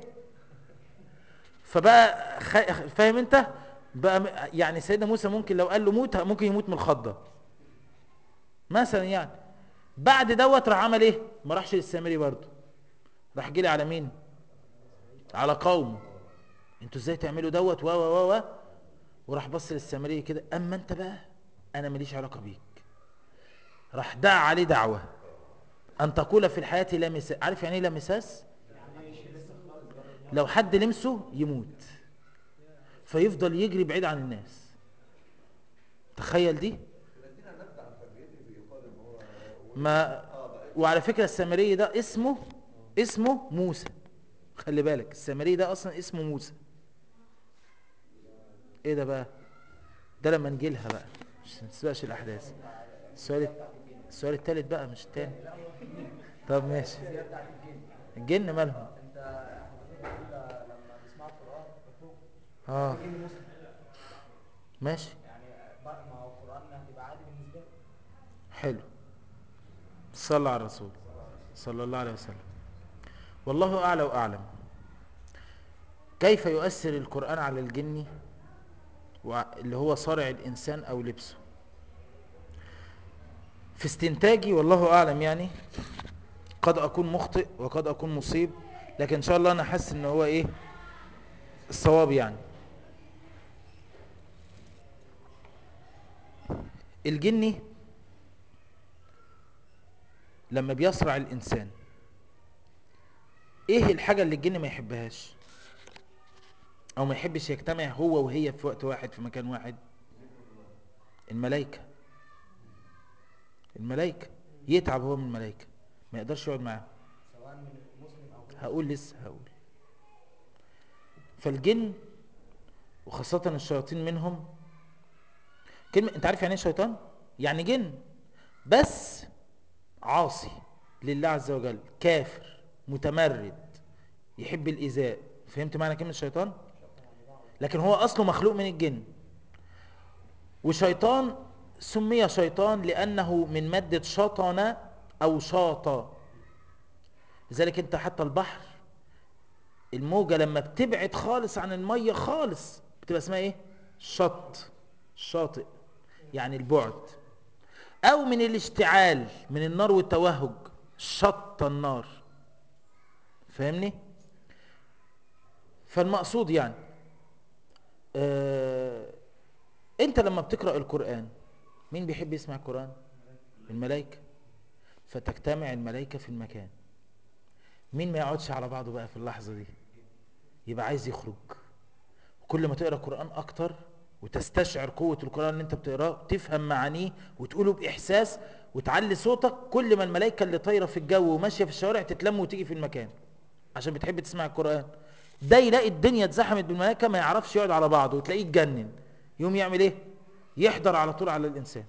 فبقى خ... فاهم انت بقى م- يعني سيدنا موسى ممكن لو قال له موت ممكن يموت من الخضه مثلا يعني بعد دوت راح عمل ايه ما راحش للسامري برضه راح جري على مين على قومه انتوا ازاي تعملوا دوت و و و و وراح بص للسامري كده اما انت بقى انا ماليش علاقه بيك راح دعا عليه دعوه ان تقول في الحياه لا مساس عارف يعني ايه لا مساس لو حد لمسه يموت فيفضل يجري بعيد عن الناس تخيل دي ما وعلى فكرة السامري ده اسمه اسمه موسى خلي بالك السامري ده اصلا اسمه موسى ايه ده بقى ده لما نجيلها بقى مش نسبقش الاحداث السؤال السؤال التالت بقى مش التاني طب ماشي الجن مالهم انت حضرتك بتقول لما بيسمعوا القران بيخرجوا اه جن مسلم ماشي يعني بقى ما هو القران هتبقى عادي بالنسبه له حلو صلى على الرسول صلى الله عليه وسلم والله أعلى وأعلم كيف يؤثر القرآن على الجن وع- اللي هو صارع الإنسان أو لبسه في استنتاجي والله أعلم يعني قد أكون مخطئ وقد أكون مصيب لكن إن شاء الله أنا حاسس إن هو إيه الصواب يعني الجني لما بيصرع الإنسان إيه الحاجة اللي الجن ما يحبهاش او ما يحبش يجتمع هو وهي في وقت واحد في مكان واحد الملائكة الملائكة يتعب هو من الملائكة ما يقدرش يقعد معاهم سواء من مسلم او غير هقول لسه هقول فالجن وخاصة الشياطين منهم كلمة انت عارف يعني ايه شيطان؟ يعني جن بس عاصي لله عز وجل كافر متمرد يحب الإيذاء فهمت معنى كلمة شيطان؟ لكن هو أصله مخلوق من الجن وشيطان سمي شيطان لأنه من مادة شطن أو شاط لذلك انت حتى البحر الموجة لما بتبعد خالص عن المية خالص بتبقى اسمها ايه شط شاطئ يعني البعد او من الاشتعال من النار والتوهج شط النار فاهمني فالمقصود يعني آه انت لما بتقرأ القرآن مين بيحب يسمع القرآن الملائكة فتجتمع الملائكة في المكان مين ما يقعدش على بعضه بقى في اللحظة دي يبقى عايز يخرج كل ما تقرأ قرآن أكتر وتستشعر قوة القرآن اللي انت بتقراه تفهم معانيه وتقوله بإحساس وتعلي صوتك كل ما الملائكة اللي طايرة في الجو وماشية في الشوارع تتلم وتيجي في المكان عشان بتحب تسمع القرآن ده يلاقي الدنيا اتزحمت بالملائكة ما يعرفش يقعد على بعضه وتلاقيه اتجنن يوم يعمل ايه يحضر على طول على الإنسان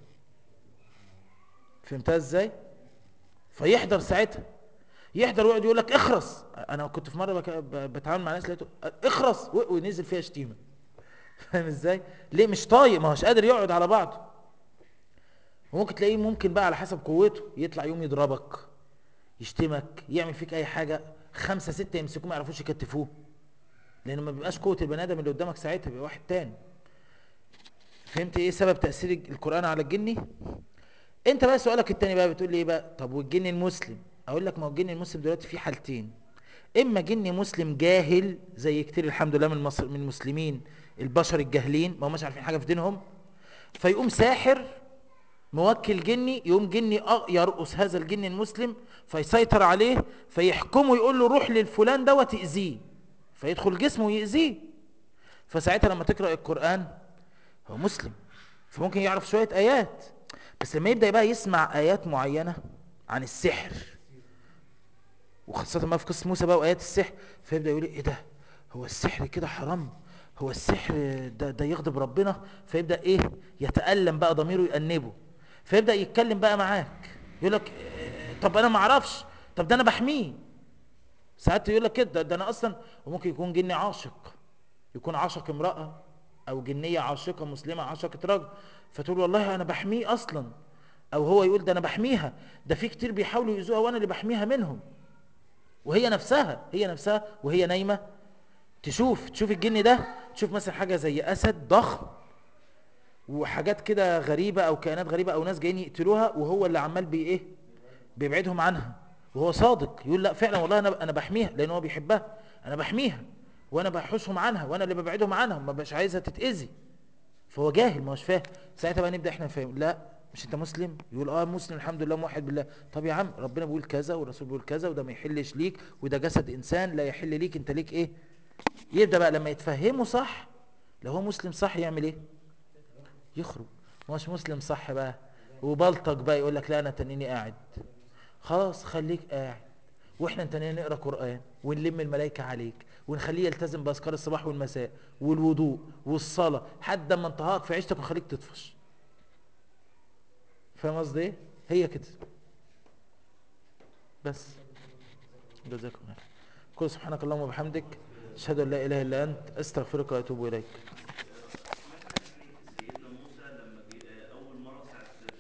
فهمتها ازاي فيحضر ساعتها يحضر ويقعد يقول لك اخرس انا كنت في مره بك... ب- بتعامل مع ناس لقيته اخرس و- ونزل فيها شتيمه فاهم ازاي ليه مش طايق ما هوش قادر يقعد على بعضه وممكن تلاقيه ممكن بقى على حسب قوته يطلع يوم يضربك يشتمك يعمل فيك اي حاجه خمسه سته يمسكوه ما يعرفوش يكتفوه لانه ما بيبقاش قوه البني ادم اللي قدامك ساعتها بيبقى واحد تاني فهمت ايه سبب تاثير القران على الجني انت بقى سؤالك التاني بقى بتقول لي ايه بقى طب والجن المسلم اقول لك ما هو الجن المسلم دلوقتي في حالتين اما جن مسلم جاهل زي كتير الحمد لله من المصر من المسلمين البشر الجاهلين ما هماش عارفين حاجه في دينهم فيقوم ساحر موكل جني يقوم جني أ- يرقص هذا الجن المسلم فيسيطر عليه فيحكمه يقول له روح للفلان ده وتأذيه فيدخل جسمه ويأذيه فساعتها لما تقرأ القرآن هو مسلم فممكن يعرف شوية آيات بس لما يبدأ بقى يسمع آيات معينة عن السحر وخاصة ما في قصة موسى بقى وآيات السحر فيبدأ يقول ايه ده هو السحر كده حرام هو السحر ده, ده يغضب ربنا فيبدأ ايه يتألم بقى ضميره يأنبه فيبدأ يتكلم بقى معاك يقول لك إيه، طب انا ما اعرفش طب ده انا بحميه ساعات يقول لك كده ده, ده انا اصلا وممكن يكون جني عاشق يكون عاشق امرأة او جنية عاشقة مسلمة عاشقة رجل فتقول والله انا بحميه اصلا او هو يقول ده انا بحميها ده في كتير بيحاولوا يؤذوها وانا اللي بحميها منهم وهي نفسها هي نفسها وهي نايمة تشوف تشوف الجن ده تشوف مثلا حاجة زي اسد ضخم وحاجات كده غريبة او كائنات غريبة او ناس جايين يقتلوها وهو اللي عمال بي ايه بيبعدهم عنها وهو صادق يقول لا فعلا والله انا انا بحميها لان هو بيحبها انا بحميها وانا بحوشهم عنها وانا اللي ببعدهم عنها ما بقاش عايزها تتاذي فهو جاهل ما هوش فاهم ساعتها بقى نبدا احنا نفهم لا مش انت مسلم يقول اه مسلم الحمد لله موحد بالله طب يا عم ربنا بيقول كذا والرسول بيقول كذا وده ما يحلش ليك وده جسد انسان لا يحل ليك انت ليك ايه يبدا بقى لما يتفهموا صح لو هو مسلم صح يعمل ايه يخرج ما هوش مسلم صح بقى وبلطج بقى يقول لك لا انا تنيني قاعد خلاص خليك قاعد واحنا تنيني نقرا قران ونلم الملائكه عليك ونخليه يلتزم باذكار الصباح والمساء والوضوء والصلاه لحد ما انتهاك في عيشتك وخليك تطفش فاهم قصدي ايه هي كده بس جزاكم الله قل سبحانك اللهم وبحمدك اشهد ان لا اله الا انت استغفرك واتوب اليك